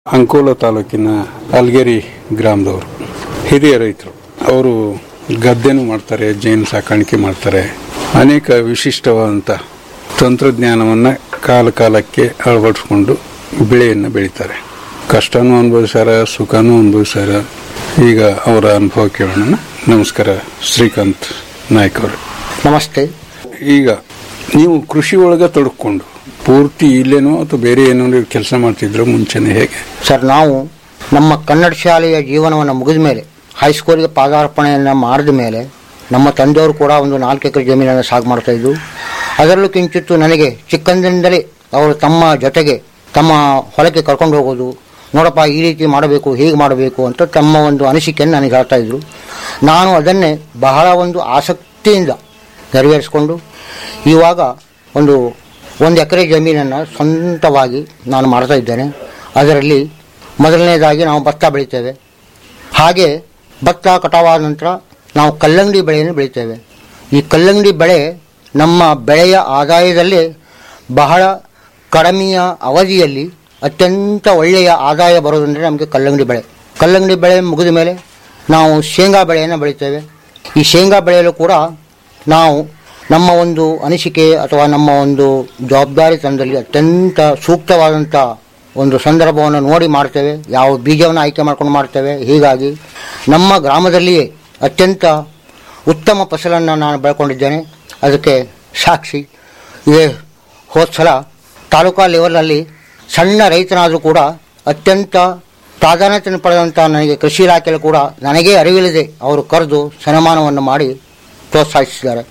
ಅಂಕೋಲ ತಾಲೂಕಿನ ಅಲ್ಗೇರಿ ಗ್ರಾಮದವರು ಹಿರಿಯ ರೈತರು ಅವರು ಗದ್ದೆನೂ ಮಾಡ್ತಾರೆ ಜೇನು ಸಾಕಾಣಿಕೆ ಮಾಡ್ತಾರೆ ಅನೇಕ ವಿಶಿಷ್ಟವಾದಂಥ ತಂತ್ರಜ್ಞಾನವನ್ನು ಕಾಲ ಕಾಲಕ್ಕೆ ಅಳವಡಿಸ್ಕೊಂಡು ಬೆಳೆಯನ್ನು ಬೆಳೀತಾರೆ ಕಷ್ಟನೂ ಅನುಭವಿಸ್ಯಾರ ಸುಖನೂ ಅನುಭವಿಸ್ಯಾರ ಈಗ ಅವರ ಅನುಭವ ಕೇಳೋಣ ನಮಸ್ಕಾರ ಶ್ರೀಕಾಂತ್ ನಾಯ್ಕ ಅವರು ನಮಸ್ತೆ ಈಗ ನೀವು ಕೃಷಿ ಒಳಗೆ ತೊಡಕೊಂಡು ಪೂರ್ತಿ ಇಲ್ಲೇನೋ ಅಥವಾ ಬೇರೆ ಏನೋ ಕೆಲಸ ಮಾಡ್ತಿದ್ರು ಮುಂಚೆನೆ ಹೇಗೆ ಸರ್ ನಾವು ನಮ್ಮ ಕನ್ನಡ ಶಾಲೆಯ ಜೀವನವನ್ನು ಮುಗಿದ ಮೇಲೆ ಹೈಸ್ಕೂಲ್ಗೆ ಪಾದಾರ್ಪಣೆಯನ್ನು ಮಾಡಿದ ಮೇಲೆ ನಮ್ಮ ತಂದೆಯವರು ಕೂಡ ಒಂದು ನಾಲ್ಕು ಎಕರೆ ಜಮೀನನ್ನು ಸಾగు ಮಾಡ್ತಾ ಇದ್ದು ಅದರಲ್ಲೂ ಕಿಂಚಿತ್ತು ನನಗೆ ಚಿಕ್ಕಂದಿನಿಂದಲೇ ಅವರು ತಮ್ಮ ಜೊತೆಗೆ ತಮ್ಮ ಹೊಲಕ್ಕೆ ಕರ್ಕೊಂಡು ಹೋಗೋದು ನೋಡಪ್ಪ ಈ ರೀತಿ ಮಾಡಬೇಕು ಹೀಗೆ ಮಾಡಬೇಕು ಅಂತ ತಮ್ಮ ಒಂದು ಅನಿಸಿಕೆಯನ್ನು ನನಗೆ ಹೇಳ್ತಾ ಇದ್ರು ನಾನು ಅದನ್ನೇ ಬಹಳ ಒಂದು ಆಸಕ್ತಿಯಿಂದ ನೆರವೇರಿಸಿಕೊಂಡು ಇವಾಗ ಒಂದು ಒಂದು ಎಕರೆ ಜಮೀನನ್ನು ಸ್ವಂತವಾಗಿ ನಾನು ಮಾಡ್ತಾ ಇದ್ದೇನೆ ಅದರಲ್ಲಿ ಮೊದಲನೇದಾಗಿ ನಾವು ಭತ್ತ ಬೆಳಿತೇವೆ ಹಾಗೆ ಭತ್ತ ಕಟಾವಾದ ನಂತರ ನಾವು ಕಲ್ಲಂಗಡಿ ಬೆಳೆಯನ್ನು ಬೆಳಿತೇವೆ ಈ ಕಲ್ಲಂಗಡಿ ಬೆಳೆ ನಮ್ಮ ಬೆಳೆಯ ಆದಾಯದಲ್ಲಿ ಬಹಳ ಕಡಿಮೆಯ ಅವಧಿಯಲ್ಲಿ ಅತ್ಯಂತ ಒಳ್ಳೆಯ ಆದಾಯ ಬರೋದಂದರೆ ನಮಗೆ ಕಲ್ಲಂಗಡಿ ಬೆಳೆ ಕಲ್ಲಂಗಡಿ ಬೆಳೆ ಮುಗಿದ ಮೇಲೆ ನಾವು ಶೇಂಗಾ ಬೆಳೆಯನ್ನು ಬೆಳಿತೇವೆ ಈ ಶೇಂಗಾ ಬೆಳೆಯಲು ಕೂಡ ನಾವು ನಮ್ಮ ಒಂದು ಅನಿಸಿಕೆ ಅಥವಾ ನಮ್ಮ ಒಂದು ಜವಾಬ್ದಾರಿತನದಲ್ಲಿ ಅತ್ಯಂತ ಸೂಕ್ತವಾದಂಥ ಒಂದು ಸಂದರ್ಭವನ್ನು ನೋಡಿ ಮಾಡ್ತೇವೆ ಯಾವ ಬೀಜವನ್ನು ಆಯ್ಕೆ ಮಾಡ್ಕೊಂಡು ಮಾಡ್ತೇವೆ ಹೀಗಾಗಿ ನಮ್ಮ ಗ್ರಾಮದಲ್ಲಿಯೇ ಅತ್ಯಂತ ಉತ್ತಮ ಫಸಲನ್ನು ನಾನು ಬೆಳ್ಕೊಂಡಿದ್ದೇನೆ ಅದಕ್ಕೆ ಸಾಕ್ಷಿ ಇದೇ ಹೋದ ಸಲ ತಾಲೂಕಾ ಲೆವೆಲ್ನಲ್ಲಿ ಸಣ್ಣ ರೈತನಾದರೂ ಕೂಡ ಅತ್ಯಂತ ಪ್ರಾಧಾನ್ಯತೆಯನ್ನು ಪಡೆದಂಥ ನನಗೆ ಕೃಷಿ ಇಲಾಖೆಯಲ್ಲಿ ಕೂಡ ನನಗೇ ಅರಿವಿಲ್ಲದೆ ಅವರು ಕರೆದು ಸನ್ಮಾನವನ್ನು ಮಾಡಿ ಪ್ರೋತ್ಸಾಹಿಸಿದ್ದಾರೆ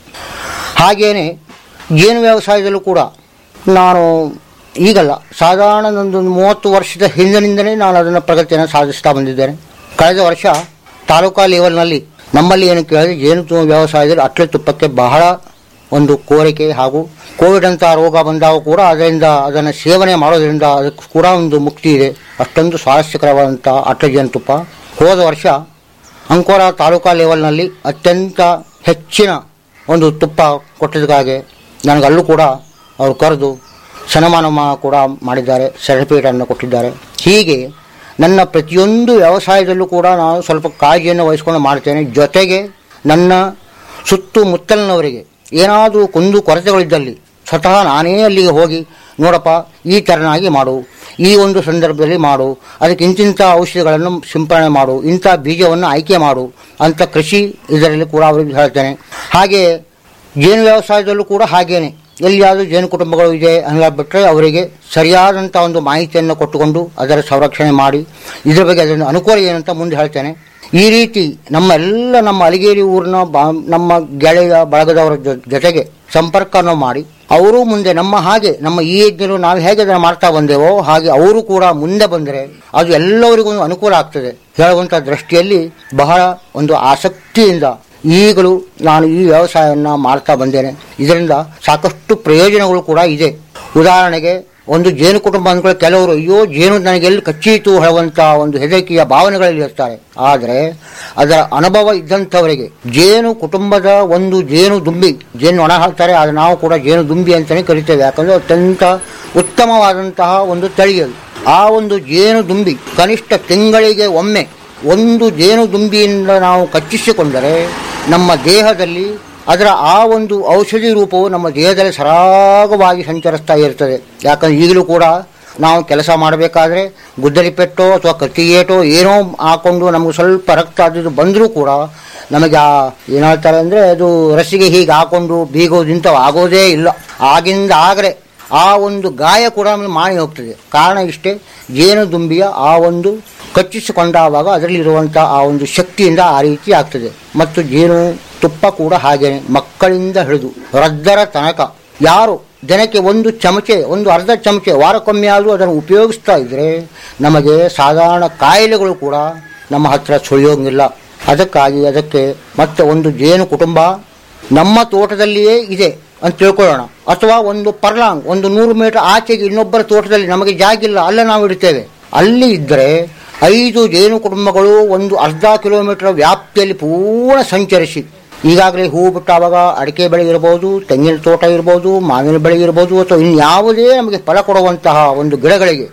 ಹಾಗೆಯೇ ಜೇನು ವ್ಯವಸಾಯದಲ್ಲೂ ಕೂಡ ನಾನು ಈಗಲ್ಲ ಸಾಧಾರಣ ಒಂದು ಮೂವತ್ತು ವರ್ಷದ ಹಿಂದಿನಿಂದಲೇ ನಾನು ಅದನ್ನು ಪ್ರಗತಿಯನ್ನು ಸಾಧಿಸ್ತಾ ಬಂದಿದ್ದೇನೆ ಕಳೆದ ವರ್ಷ ತಾಲೂಕಾ ಲೆವೆಲ್ನಲ್ಲಿ ನಮ್ಮಲ್ಲಿ ಏನು ಕೇಳಿದ್ರೆ ಜೇನು ತು- ವ್ಯವಸಾಯದಲ್ಲಿ ಅಟ್ಲೆ ತುಪ್ಪಕ್ಕೆ ಬಹಳ ಒಂದು ಕೋರಿಕೆ ಹಾಗೂ ಕೋವಿಡ್ ಅಂತ ರೋಗ ಬಂದಾಗ ಕೂಡ ಅದರಿಂದ ಅದನ್ನು ಸೇವನೆ ಮಾಡೋದ್ರಿಂದ ಅದಕ್ಕೆ ಕೂಡ ಒಂದು ಮುಕ್ತಿ ಇದೆ ಅಷ್ಟೊಂದು ಸ್ವಾರಸ್ಯಕರವಾದಂಥ ಅಟ್ಲೆ ಜೇನುತುಪ್ಪ ಹೋದ ವರ್ಷ ಅಂಕೋಲ ತಾಲೂಕಾ ಲೆವೆಲ್ನಲ್ಲಿ ಅತ್ಯಂತ ಹೆಚ್ಚಿನ ಒಂದು ತುಪ್ಪ ಕೊಟ್ಟಿದ್ದಕ್ಕಾಗಿ ನನಗಲ್ಲೂ ಕೂಡ ಅವರು ಕರೆದು ಸನ್ಮಾನ ಮಾ- ಕೂಡ ಮಾಡಿದ್ದಾರೆ ಸರ್ಟಿಫಿಕೇಟನ್ನು ಕೊಟ್ಟಿದ್ದಾರೆ ಹೀಗೆ ನನ್ನ ಪ್ರತಿಯೊಂದು ವ್ಯವಸಾಯದಲ್ಲೂ ಕೂಡ ನಾನು ಸ್ವಲ್ಪ ಕಾಳಜಿಯನ್ನು ವಹಿಸ್ಕೊಂಡು ಮಾಡ್ತೇನೆ ಜೊತೆಗೆ ನನ್ನ ಸುತ್ತಮುತ್ತಲಿನವರಿಗೆ ಏನಾದರೂ ಕುಂದು ಕೊರತೆಗಳಿದ್ದಲ್ಲಿ ಸ್ವತಃ ನಾನೇ ಅಲ್ಲಿಗೆ ಹೋಗಿ ನೋಡಪ್ಪ ಈ ಥರನಾಗಿ ಮಾಡು ಈ ಒಂದು ಸಂದರ್ಭದಲ್ಲಿ ಮಾಡು ಅದಕ್ಕೆ ಇಂತಿಂಥ ಔಷಧಿಗಳನ್ನು ಸಿಂಪರಣೆ ಮಾಡು ಇಂಥ ಬೀಜವನ್ನು ಆಯ್ಕೆ ಮಾಡು ಅಂತ ಕೃಷಿ ಇದರಲ್ಲಿ ಕೂಡ ಅವರಿಗೆ ಹೇಳ್ತೇನೆ ಹಾಗೆ ಜೇನು ವ್ಯವಸಾಯದಲ್ಲೂ ಕೂಡ ಹಾಗೇನೆ ಎಲ್ಲಿಯಾದರೂ ಜೇನು ಕುಟುಂಬಗಳು ಇದೆ ಬಿಟ್ಟರೆ ಅವರಿಗೆ ಸರಿಯಾದಂಥ ಒಂದು ಮಾಹಿತಿಯನ್ನು ಕೊಟ್ಟುಕೊಂಡು ಅದರ ಸಂರಕ್ಷಣೆ ಮಾಡಿ ಇದರ ಬಗ್ಗೆ ಅದರ ಅನುಕೂಲ ಏನಂತ ಮುಂದೆ ಹೇಳ್ತೇನೆ ಈ ರೀತಿ ನಮ್ಮ ಎಲ್ಲ ನಮ್ಮ ಅಲಿಗೇರಿ ಊರಿನ ಬಾ ನಮ್ಮ ಗೆಳೆಯ ಬಳಗದವರ ಜೊ- ಜೊತೆಗೆ ಸಂಪರ್ಕವನ್ನು ಮಾಡಿ ಅವರು ಮುಂದೆ ನಮ್ಮ ಹಾಗೆ ನಮ್ಮ ಈ ಯಜ್ಞರು ನಾವು ಹೇಗೆ ಅದನ್ನು ಮಾಡ್ತಾ ಬಂದೇವೋ ಹಾಗೆ ಅವರು ಕೂಡ ಮುಂದೆ ಬಂದರೆ ಅದು ಎಲ್ಲರಿಗೂ ಒಂದು ಅನುಕೂಲ ಆಗ್ತದೆ ಹೇಳುವಂಥ ದೃಷ್ಟಿಯಲ್ಲಿ ಬಹಳ ಒಂದು ಆಸಕ್ತಿಯಿಂದ ಈಗಲೂ ನಾನು ಈ ವ್ಯವಸಾಯವನ್ನು ಮಾಡ್ತಾ ಬಂದೇನೆ ಇದರಿಂದ ಸಾಕಷ್ಟು ಪ್ರಯೋಜನಗಳು ಕೂಡ ಇದೆ ಉದಾಹರಣೆಗೆ ಒಂದು ಜೇನು ಕುಟುಂಬ ಅಂದ್ಕೊಳ್ಳಿ ಕೆಲವರು ಅಯ್ಯೋ ಜೇನು ನನಗೆ ಎಲ್ಲಿ ಕಚ್ಚೀತು ಹೇಳುವಂಥ ಒಂದು ಹೆದರಿಕೆಯ ಭಾವನೆಗಳಲ್ಲಿ ಇರ್ತಾರೆ ಆದರೆ ಅದರ ಅನುಭವ ಇದ್ದಂಥವರಿಗೆ ಜೇನು ಕುಟುಂಬದ ಒಂದು ಜೇನು ದುಂಬಿ ಜೇನು ಒಣ ಹಾಕ್ತಾರೆ ಅದು ನಾವು ಕೂಡ ಜೇನು ದುಂಬಿ ಅಂತಲೇ ಕರಿತೇವೆ ಯಾಕಂದರೆ ಅತ್ಯಂತ ಉತ್ತಮವಾದಂತಹ ಒಂದು ತಳಿ ಅದು ಆ ಒಂದು ಜೇನು ದುಂಬಿ ಕನಿಷ್ಠ ತಿಂಗಳಿಗೆ ಒಮ್ಮೆ ಒಂದು ಜೇನು ದುಂಬಿಯಿಂದ ನಾವು ಕಚ್ಚಿಸಿಕೊಂಡರೆ ನಮ್ಮ ದೇಹದಲ್ಲಿ ಅದರ ಆ ಒಂದು ಔಷಧಿ ರೂಪವು ನಮ್ಮ ದೇಹದಲ್ಲಿ ಸರಾಗವಾಗಿ ಸಂಚರಿಸ್ತಾ ಇರ್ತದೆ ಯಾಕಂದ್ರೆ ಈಗಲೂ ಕೂಡ ನಾವು ಕೆಲಸ ಮಾಡಬೇಕಾದ್ರೆ ಗುದ್ದಲಿ ಪೆಟ್ಟೋ ಅಥವಾ ಕತ್ತಿಗೇಟೋ ಏನೋ ಹಾಕೊಂಡು ನಮಗೆ ಸ್ವಲ್ಪ ರಕ್ತ ಅದು ಬಂದರೂ ಕೂಡ ನಮಗೆ ಆ ಏನು ಹೇಳ್ತಾರೆ ಅಂದರೆ ಅದು ರಸಿಗೆ ಹೀಗೆ ಹಾಕೊಂಡು ಬೀಗೋದು ಇಂಥವು ಆಗೋದೇ ಇಲ್ಲ ಆಗಿಂದ ಆಗರೆ ಆ ಒಂದು ಗಾಯ ಕೂಡ ನಮಗೆ ಮಾಡಿ ಹೋಗ್ತದೆ ಕಾರಣ ಇಷ್ಟೇ ಜೇನುದುಂಬಿಯ ಆ ಒಂದು ಕಚ್ಚಿಸಿಕೊಂಡಾಗ ಅದರಲ್ಲಿರುವಂಥ ಆ ಒಂದು ಶಕ್ತಿಯಿಂದ ಆ ರೀತಿ ಆಗ್ತದೆ ಮತ್ತು ಜೇನು ತುಪ್ಪ ಕೂಡ ಹಾಗೇನೆ ಮಕ್ಕಳಿಂದ ಹಿಡಿದು ವೃದ್ಧರ ತನಕ ಯಾರು ದಿನಕ್ಕೆ ಒಂದು ಚಮಚೆ ಒಂದು ಅರ್ಧ ಚಮಚೆ ವಾರಕ್ಕೊಮ್ಮೆ ಆದರೂ ಅದನ್ನು ಉಪಯೋಗಿಸ್ತಾ ಇದ್ರೆ ನಮಗೆ ಸಾಧಾರಣ ಕಾಯಿಲೆಗಳು ಕೂಡ ನಮ್ಮ ಹತ್ರ ಸುಳಿಯೋಂಗಿಲ್ಲ ಅದಕ್ಕಾಗಿ ಅದಕ್ಕೆ ಮತ್ತೆ ಒಂದು ಜೇನು ಕುಟುಂಬ ನಮ್ಮ ತೋಟದಲ್ಲಿಯೇ ಇದೆ ಅಂತ ತಿಳ್ಕೊಳ್ಳೋಣ ಅಥವಾ ಒಂದು ಪರ್ಲಾಂಗ್ ಒಂದು ನೂರು ಮೀಟರ್ ಆಚೆಗೆ ಇನ್ನೊಬ್ಬರ ತೋಟದಲ್ಲಿ ನಮಗೆ ಜಾಗಿಲ್ಲ ಅಲ್ಲೇ ನಾವು ಇಡ್ತೇವೆ ಅಲ್ಲಿ ಇದ್ದರೆ ಐದು ಜೇನು ಕುಟುಂಬಗಳು ಒಂದು ಅರ್ಧ ಕಿಲೋಮೀಟರ್ ವ್ಯಾಪ್ತಿಯಲ್ಲಿ ಪೂರ್ಣ ಸಂಚರಿಸಿ ಈಗಾಗಲೇ ಹೂ ಬಿಟ್ಟಾವಾಗ ಅಡಿಕೆ ಬೆಳೆ ಇರ್ಬೋದು ತೆಂಗಿನ ತೋಟ ಇರ್ಬೋದು ಮಾವಿನ ಬೆಳೆ ಇರ್ಬೋದು ಅಥವಾ ಇನ್ಯಾವುದೇ ನಮಗೆ ಫಲ ಕೊಡುವಂತಹ ಒಂದು ಗಿಡಗಳಿಗೆ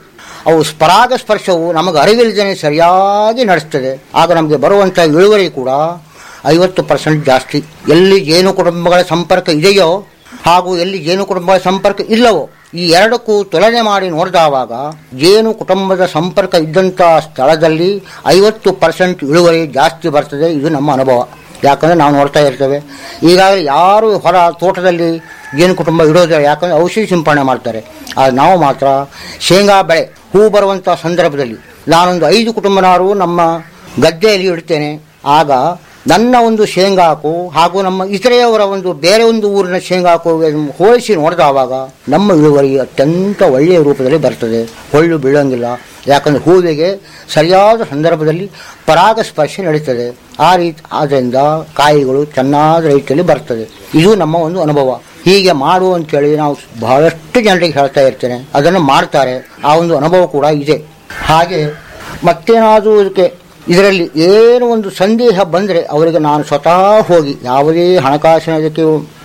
ಅವು ಪರಾಗ ಸ್ಪರ್ಶವು ನಮಗೆ ಅರಿವಿಲ್ಲದೇ ಸರಿಯಾಗಿ ನಡೆಸ್ತದೆ ಆಗ ನಮಗೆ ಬರುವಂಥ ಇಳುವರಿ ಕೂಡ ಐವತ್ತು ಪರ್ಸೆಂಟ್ ಜಾಸ್ತಿ ಎಲ್ಲಿ ಜೇನು ಕುಟುಂಬಗಳ ಸಂಪರ್ಕ ಇದೆಯೋ ಹಾಗೂ ಎಲ್ಲಿ ಜೇನು ಕುಟುಂಬಗಳ ಸಂಪರ್ಕ ಇಲ್ಲವೋ ಈ ಎರಡಕ್ಕೂ ತುಲನೆ ಮಾಡಿ ನೋಡಿದವಾಗ ಜೇನು ಕುಟುಂಬದ ಸಂಪರ್ಕ ಇದ್ದಂಥ ಸ್ಥಳದಲ್ಲಿ ಐವತ್ತು ಪರ್ಸೆಂಟ್ ಇಳುವರಿ ಜಾಸ್ತಿ ಬರ್ತದೆ ಇದು ನಮ್ಮ ಅನುಭವ ಯಾಕಂದ್ರೆ ನಾವು ನೋಡ್ತಾ ಇರ್ತೇವೆ ಈಗಾಗಲೇ ಯಾರು ಹೊರ ತೋಟದಲ್ಲಿ ಜೇನು ಕುಟುಂಬ ಇಡೋದಿಲ್ಲ ಯಾಕಂದ್ರೆ ಔಷಧಿ ಸಿಂಪಡಣೆ ಮಾಡ್ತಾರೆ ಆದರೆ ನಾವು ಮಾತ್ರ ಶೇಂಗಾ ಬೆಳೆ ಹೂ ಬರುವಂಥ ಸಂದರ್ಭದಲ್ಲಿ ನಾನೊಂದು ಐದು ಕುಟುಂಬನಾರು ನಮ್ಮ ಗದ್ದೆಯಲ್ಲಿ ಇಡ್ತೇನೆ ಆಗ ನನ್ನ ಒಂದು ಶೇಂಗಾಕು ಹಾಗೂ ನಮ್ಮ ಇತರೆಯವರ ಒಂದು ಬೇರೆ ಒಂದು ಊರಿನ ಶೇಂಗಾಕು ಹೋಲಿಸಿ ನೋಡಿದವಾಗ ನಮ್ಮ ಇಳುವರಿ ಅತ್ಯಂತ ಒಳ್ಳೆಯ ರೂಪದಲ್ಲಿ ಬರ್ತದೆ ಹೊಳ್ಳು ಬೀಳಂಗಿಲ್ಲ ಯಾಕಂದ್ರೆ ಹೂವಿಗೆ ಸರಿಯಾದ ಸಂದರ್ಭದಲ್ಲಿ ಪರಾಗಸ್ಪರ್ಶ ನಡೀತದೆ ಆ ರೀತಿ ಆದ್ದರಿಂದ ಕಾಯಿಗಳು ಚೆನ್ನಾದ ರೀತಿಯಲ್ಲಿ ಬರ್ತದೆ ಇದು ನಮ್ಮ ಒಂದು ಅನುಭವ ಹೀಗೆ ಮಾಡು ಅಂತೇಳಿ ನಾವು ಬಹಳಷ್ಟು ಜನರಿಗೆ ಹೇಳ್ತಾ ಇರ್ತೇನೆ ಅದನ್ನು ಮಾಡ್ತಾರೆ ಆ ಒಂದು ಅನುಭವ ಕೂಡ ಇದೆ ಹಾಗೆ ಮತ್ತೇನಾದರೂ ಇದಕ್ಕೆ ಇದರಲ್ಲಿ ಏನು ಒಂದು ಸಂದೇಹ ಬಂದರೆ ಅವರಿಗೆ ನಾನು ಸ್ವತಃ ಹೋಗಿ ಯಾವುದೇ ಹಣಕಾಸಿನ ಇದಕ್ಕೆ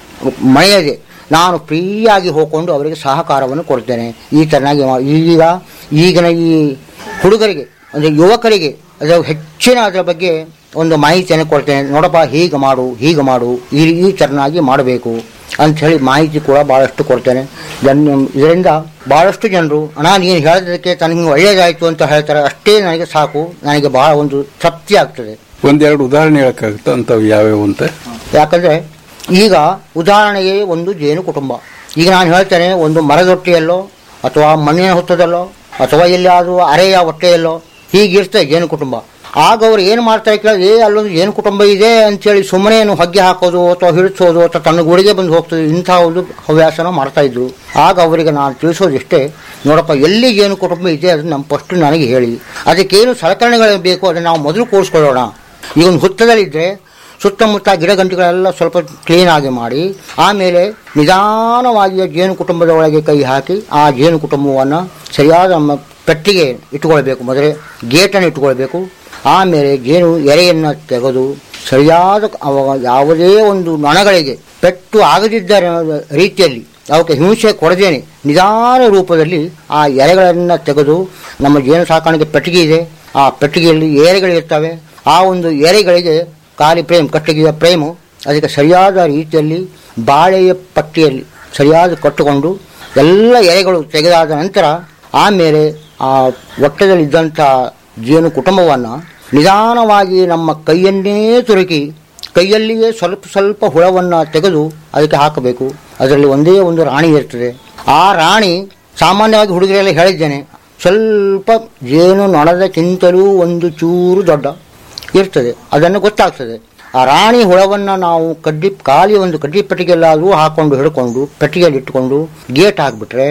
ಮಳೆಯದೆ ನಾನು ಫ್ರೀಯಾಗಿ ಹೋಗ್ಕೊಂಡು ಅವರಿಗೆ ಸಹಕಾರವನ್ನು ಕೊಡ್ತೇನೆ ಈ ತರನಾಗಿ ಮಾ- ಈಗ ಈಗಿನ ಈ ಹುಡುಗರಿಗೆ ಅಂದರೆ ಯುವಕರಿಗೆ ಅದರ ಹೆಚ್ಚಿನ ಅದರ ಬಗ್ಗೆ ಒಂದು ಮಾಹಿತಿಯನ್ನು ಕೊಡ್ತೇನೆ ನೋಡಪ್ಪ ಹೀಗೆ ಮಾಡು ಹೀಗೆ ಮಾಡು ಈ ಈ ಥರನಾಗಿ ಮಾಡಬೇಕು ಅಂತ ಹೇಳಿ ಮಾಹಿತಿ ಕೂಡ ಭಾಳಷ್ಟು ಕೊಡ್ತೇನೆ ಜನ ಇದರಿಂದ ಭಾಳಷ್ಟು ಜನರು ಅಣ್ಣ ನೀನು ಹೇಳಿದ್ದಕ್ಕೆ ತನಗೆ ಒಳ್ಳೆಯದಾಯಿತು ಅಂತ ಹೇಳ್ತಾರೆ ಅಷ್ಟೇ ನನಗೆ ಸಾಕು ನನಗೆ ಬಹಳ ಒಂದು ತೃಪ್ತಿ ಆಗ್ತದೆ ಒಂದೆರಡು ಉದಾಹರಣೆ ಹೇಳಕ್ಕಾಗುತ್ತಾ ಅಂಥವು ಯಾವ್ಯಾವು ಅಂತ ಯಾಕಂದ್ರೆ ಈಗ ಉದಾಹರಣೆಗೆ ಒಂದು ಜೇನು ಕುಟುಂಬ ಈಗ ನಾನು ಹೇಳ್ತೇನೆ ಒಂದು ಮರದೊಟ್ಟೆಯಲ್ಲೋ ಅಥವಾ ಮಣ್ಣಿನ ಹುತ್ತದಲ್ಲೋ ಅಥವಾ ಎಲ್ಲಿಯಾದರೂ ಅರೆಯ ಹೊಟ್ಟೆಯಲ್ಲೋ ಹೀಗಿರ್ತದೆ ಜೇನು ಕುಟುಂಬ ಆಗ ಅವ್ರು ಏನು ಮಾಡ್ತಾರೆ ಕೇಳಿದ್ರೆ ಏ ಅಲ್ಲೊಂದು ಜೇನು ಕುಟುಂಬ ಇದೆ ಅಂತೇಳಿ ಸುಮ್ಮನೆ ಏನು ಹೊಗ್ಗೆ ಹಾಕೋದು ಅಥವಾ ಹಿಡಿಸೋದು ಅಥವಾ ತನ್ನ ಗುಡಿಗೆ ಬಂದು ಹೋಗ್ತದೆ ಇಂಥ ಒಂದು ಹವ್ಯಾಸನ ಮಾಡ್ತಾ ಇದ್ರು ಆಗ ಅವರಿಗೆ ನಾನು ತಿಳಿಸೋದಿಷ್ಟೇ ನೋಡಪ್ಪ ಎಲ್ಲಿ ಜೇನು ಕುಟುಂಬ ಇದೆ ಅದನ್ನ ನಮ್ಮ ಫಸ್ಟ್ ನನಗೆ ಹೇಳಿ ಅದಕ್ಕೇನು ಸಲಕರಣೆಗಳು ಬೇಕು ಅದನ್ನು ನಾವು ಮೊದಲು ಕೂರಿಸ್ಕೊಳ್ಳೋಣ ಈಗ ಒಂದು ಹುತ್ತದಲ್ಲಿದ್ದರೆ ಸುತ್ತಮುತ್ತ ಗಿಡ ಗಂಟೆಗಳೆಲ್ಲ ಸ್ವಲ್ಪ ಕ್ಲೀನ್ ಆಗಿ ಮಾಡಿ ಆಮೇಲೆ ನಿಧಾನವಾಗಿ ಆ ಜೇನು ಕುಟುಂಬದ ಒಳಗೆ ಕೈ ಹಾಕಿ ಆ ಜೇನು ಕುಟುಂಬವನ್ನು ಸರಿಯಾದ ನಮ್ಮ ಪೆಟ್ಟಿಗೆ ಇಟ್ಟುಕೊಳ್ಬೇಕು ಮೊದಲೇ ಗೇಟನ್ನು ಇಟ್ಟುಕೊಳ್ಬೇಕು ಆಮೇಲೆ ಜೇನು ಎರೆಯನ್ನು ತೆಗೆದು ಸರಿಯಾದ ಅವ- ಯಾವುದೇ ಒಂದು ನೊಣಗಳಿಗೆ ಪೆಟ್ಟು ಆಗದಿದ್ದ ರೀತಿಯಲ್ಲಿ ಅವಕ್ಕೆ ಹಿಂಸೆ ಕೊಡದೇನೆ ನಿಧಾನ ರೂಪದಲ್ಲಿ ಆ ಎರೆಗಳನ್ನು ತೆಗೆದು ನಮ್ಮ ಜೇನು ಸಾಕಾಣಿಕೆ ಪೆಟ್ಟಿಗೆ ಇದೆ ಆ ಪೆಟ್ಟಿಗೆಯಲ್ಲಿ ಎರೆಗಳಿರ್ತವೆ ಆ ಒಂದು ಎರೆಗಳಿಗೆ ಖಾಲಿ ಫ್ರೇಮ್ ಕಟ್ಟಿಗೆಯ ಫ್ರೇಮು ಅದಕ್ಕೆ ಸರಿಯಾದ ರೀತಿಯಲ್ಲಿ ಬಾಳೆಯ ಪಟ್ಟಿಯಲ್ಲಿ ಸರಿಯಾದ ಕಟ್ಟಿಕೊಂಡು ಎಲ್ಲ ಎರೆಗಳು ತೆಗೆದಾದ ನಂತರ ಆಮೇಲೆ ಆ ಒಟ್ಟದಲ್ಲಿದ್ದಂಥ ಜೇನು ಕುಟುಂಬವನ್ನು ನಿಧಾನವಾಗಿ ನಮ್ಮ ಕೈಯನ್ನೇ ತುರುಕಿ ಕೈಯಲ್ಲಿಯೇ ಸ್ವಲ್ಪ ಸ್ವಲ್ಪ ಹುಳವನ್ನು ತೆಗೆದು ಅದಕ್ಕೆ ಹಾಕಬೇಕು ಅದರಲ್ಲಿ ಒಂದೇ ಒಂದು ರಾಣಿ ಇರ್ತದೆ ಆ ರಾಣಿ ಸಾಮಾನ್ಯವಾಗಿ ಹುಡುಗರೆಲ್ಲ ಹೇಳಿದ್ದೇನೆ ಸ್ವಲ್ಪ ಜೇನು ನೊಣದಕ್ಕಿಂತಲೂ ಒಂದು ಚೂರು ದೊಡ್ಡ ಇರ್ತದೆ ಅದನ್ನು ಗೊತ್ತಾಗ್ತದೆ ಆ ರಾಣಿ ಹುಳವನ್ನು ನಾವು ಕಡ್ಡಿ ಖಾಲಿ ಒಂದು ಕಡ್ಡಿ ಪೆಟ್ಟಿಗೆಲ್ಲಾದರೂ ಹಾಕೊಂಡು ಹಿಡ್ಕೊಂಡು ಪೆಟ್ಟಿಗೆಯಲ್ಲಿ ಇಟ್ಟುಕೊಂಡು ಗೇಟ್ ಹಾಕ್ಬಿಟ್ರೆ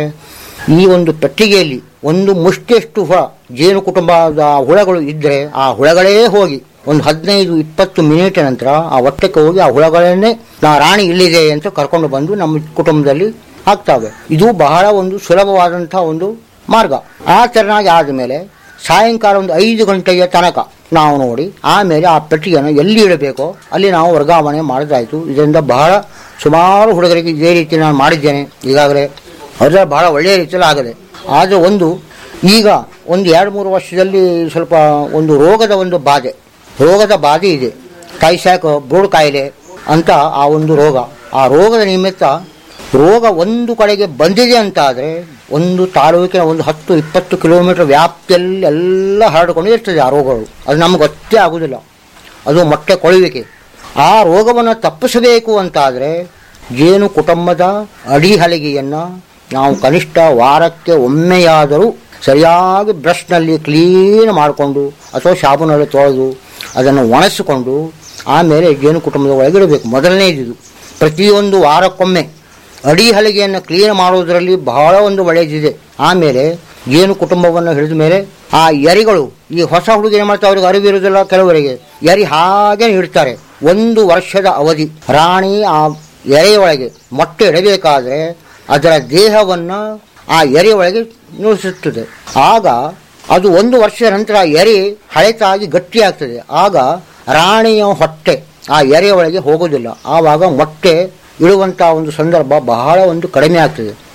ಈ ಒಂದು ಪೆಟ್ಟಿಗೆಯಲ್ಲಿ ಒಂದು ಮುಷ್ಟಿಯಷ್ಟು ಹುಳ ಜೇನು ಕುಟುಂಬದ ಹುಳಗಳು ಇದ್ದರೆ ಆ ಹುಳಗಳೇ ಹೋಗಿ ಒಂದು ಹದಿನೈದು ಇಪ್ಪತ್ತು ಮಿನಿಟ್ ನಂತರ ಆ ಹೊಟ್ಟೆಗೆ ಹೋಗಿ ಆ ಹುಳಗಳನ್ನೇ ನಾ ರಾಣಿ ಇಲ್ಲಿದೆ ಅಂತ ಕರ್ಕೊಂಡು ಬಂದು ನಮ್ಮ ಕುಟುಂಬದಲ್ಲಿ ಹಾಕ್ತಾವೆ ಇದು ಬಹಳ ಒಂದು ಸುಲಭವಾದಂಥ ಒಂದು ಮಾರ್ಗ ಆ ತೆರನಾಗಿ ಆದಮೇಲೆ ಸಾಯಂಕಾಲ ಒಂದು ಐದು ಗಂಟೆಯ ತನಕ ನಾವು ನೋಡಿ ಆಮೇಲೆ ಆ ಪೆಟ್ಟಿಗೆಯನ್ನು ಎಲ್ಲಿ ಇಡಬೇಕೋ ಅಲ್ಲಿ ನಾವು ವರ್ಗಾವಣೆ ಮಾಡಿದಾಯಿತು ಇದರಿಂದ ಬಹಳ ಸುಮಾರು ಹುಡುಗರಿಗೆ ಇದೇ ರೀತಿ ನಾನು ಮಾಡಿದ್ದೇನೆ ಈಗಾಗಲೇ ಅದರ ಬಹಳ ಒಳ್ಳೆಯ ರೀತಿಯಲ್ಲಿ ಆಗದೆ ಆದರೆ ಒಂದು ಈಗ ಒಂದು ಎರಡು ಮೂರು ವರ್ಷದಲ್ಲಿ ಸ್ವಲ್ಪ ಒಂದು ರೋಗದ ಒಂದು ಬಾಧೆ ರೋಗದ ಬಾಧೆ ಇದೆ ಕೈಸಾಕ ಬ್ರೋಡ್ ಕಾಯಿಲೆ ಅಂತ ಆ ಒಂದು ರೋಗ ಆ ರೋಗದ ನಿಮಿತ್ತ ರೋಗ ಒಂದು ಕಡೆಗೆ ಬಂದಿದೆ ಅಂತ ಆದರೆ ಒಂದು ತಾಲೂಕಿನ ಒಂದು ಹತ್ತು ಇಪ್ಪತ್ತು ಕಿಲೋಮೀಟರ್ ವ್ಯಾಪ್ತಿಯಲ್ಲಿ ಎಲ್ಲ ಹರಡಿಕೊಂಡು ಇರ್ತದೆ ಆ ರೋಗಗಳು ಅದು ನಮ್ಗೆ ಗೊತ್ತೇ ಆಗುವುದಿಲ್ಲ ಅದು ಮೊಟ್ಟೆ ಕೊಳುವಿಕೆ ಆ ರೋಗವನ್ನು ತಪ್ಪಿಸಬೇಕು ಅಂತಾದರೆ ಜೇನು ಕುಟುಂಬದ ಅಡಿಹಲಿಗೆಯನ್ನು ನಾವು ಕನಿಷ್ಠ ವಾರಕ್ಕೆ ಒಮ್ಮೆಯಾದರೂ ಸರಿಯಾಗಿ ಬ್ರಷ್ನಲ್ಲಿ ಕ್ಲೀನ್ ಮಾಡಿಕೊಂಡು ಅಥವಾ ಸಾಬೂನಲ್ಲಿ ತೊಳೆದು ಅದನ್ನು ಒಣಸಿಕೊಂಡು ಆಮೇಲೆ ಜೇನು ಕುಟುಂಬದ ಒಳಗಿಡಬೇಕು ಮೊದಲನೇದು ಪ್ರತಿಯೊಂದು ವಾರಕ್ಕೊಮ್ಮೆ ಅಡಿ ಹಲಿಗೆಯನ್ನು ಕ್ಲೀನ್ ಮಾಡುವುದರಲ್ಲಿ ಬಹಳ ಒಂದು ಒಳ್ಳೆಯದಿದೆ ಆಮೇಲೆ ಜೇನು ಕುಟುಂಬವನ್ನು ಹಿಡಿದ ಮೇಲೆ ಆ ಎರಿಗಳು ಈ ಹೊಸ ಹುಡುಗಿ ಏನು ಮಾಡ್ತಾರೆ ಅವ್ರಿಗೆ ಅರಿವಿರುವುದಿಲ್ಲ ಕೆಲವರಿಗೆ ಎರಿ ಹಾಗೆ ಇಡ್ತಾರೆ ಒಂದು ವರ್ಷದ ಅವಧಿ ರಾಣಿ ಆ ಎರೆಯೊಳಗೆ ಮೊಟ್ಟೆ ಇಡಬೇಕಾದ್ರೆ ಅದರ ದೇಹವನ್ನು ಆ ಎರೆಯೊಳಗೆ ನುಡಿಸುತ್ತದೆ ಆಗ ಅದು ಒಂದು ವರ್ಷದ ನಂತರ ಆ ಎರೆ ಹಳೆತಾಗಿ ಗಟ್ಟಿಯಾಗ್ತದೆ ಆಗ ರಾಣಿಯ ಹೊಟ್ಟೆ ಆ ಎರೆಯೊಳಗೆ ಹೋಗೋದಿಲ್ಲ ಆವಾಗ ಮೊಟ್ಟೆ ಇಡುವಂಥ ಒಂದು ಸಂದರ್ಭ ಬಹಳ ಒಂದು ಕಡಿಮೆ ಆಗ್ತದೆ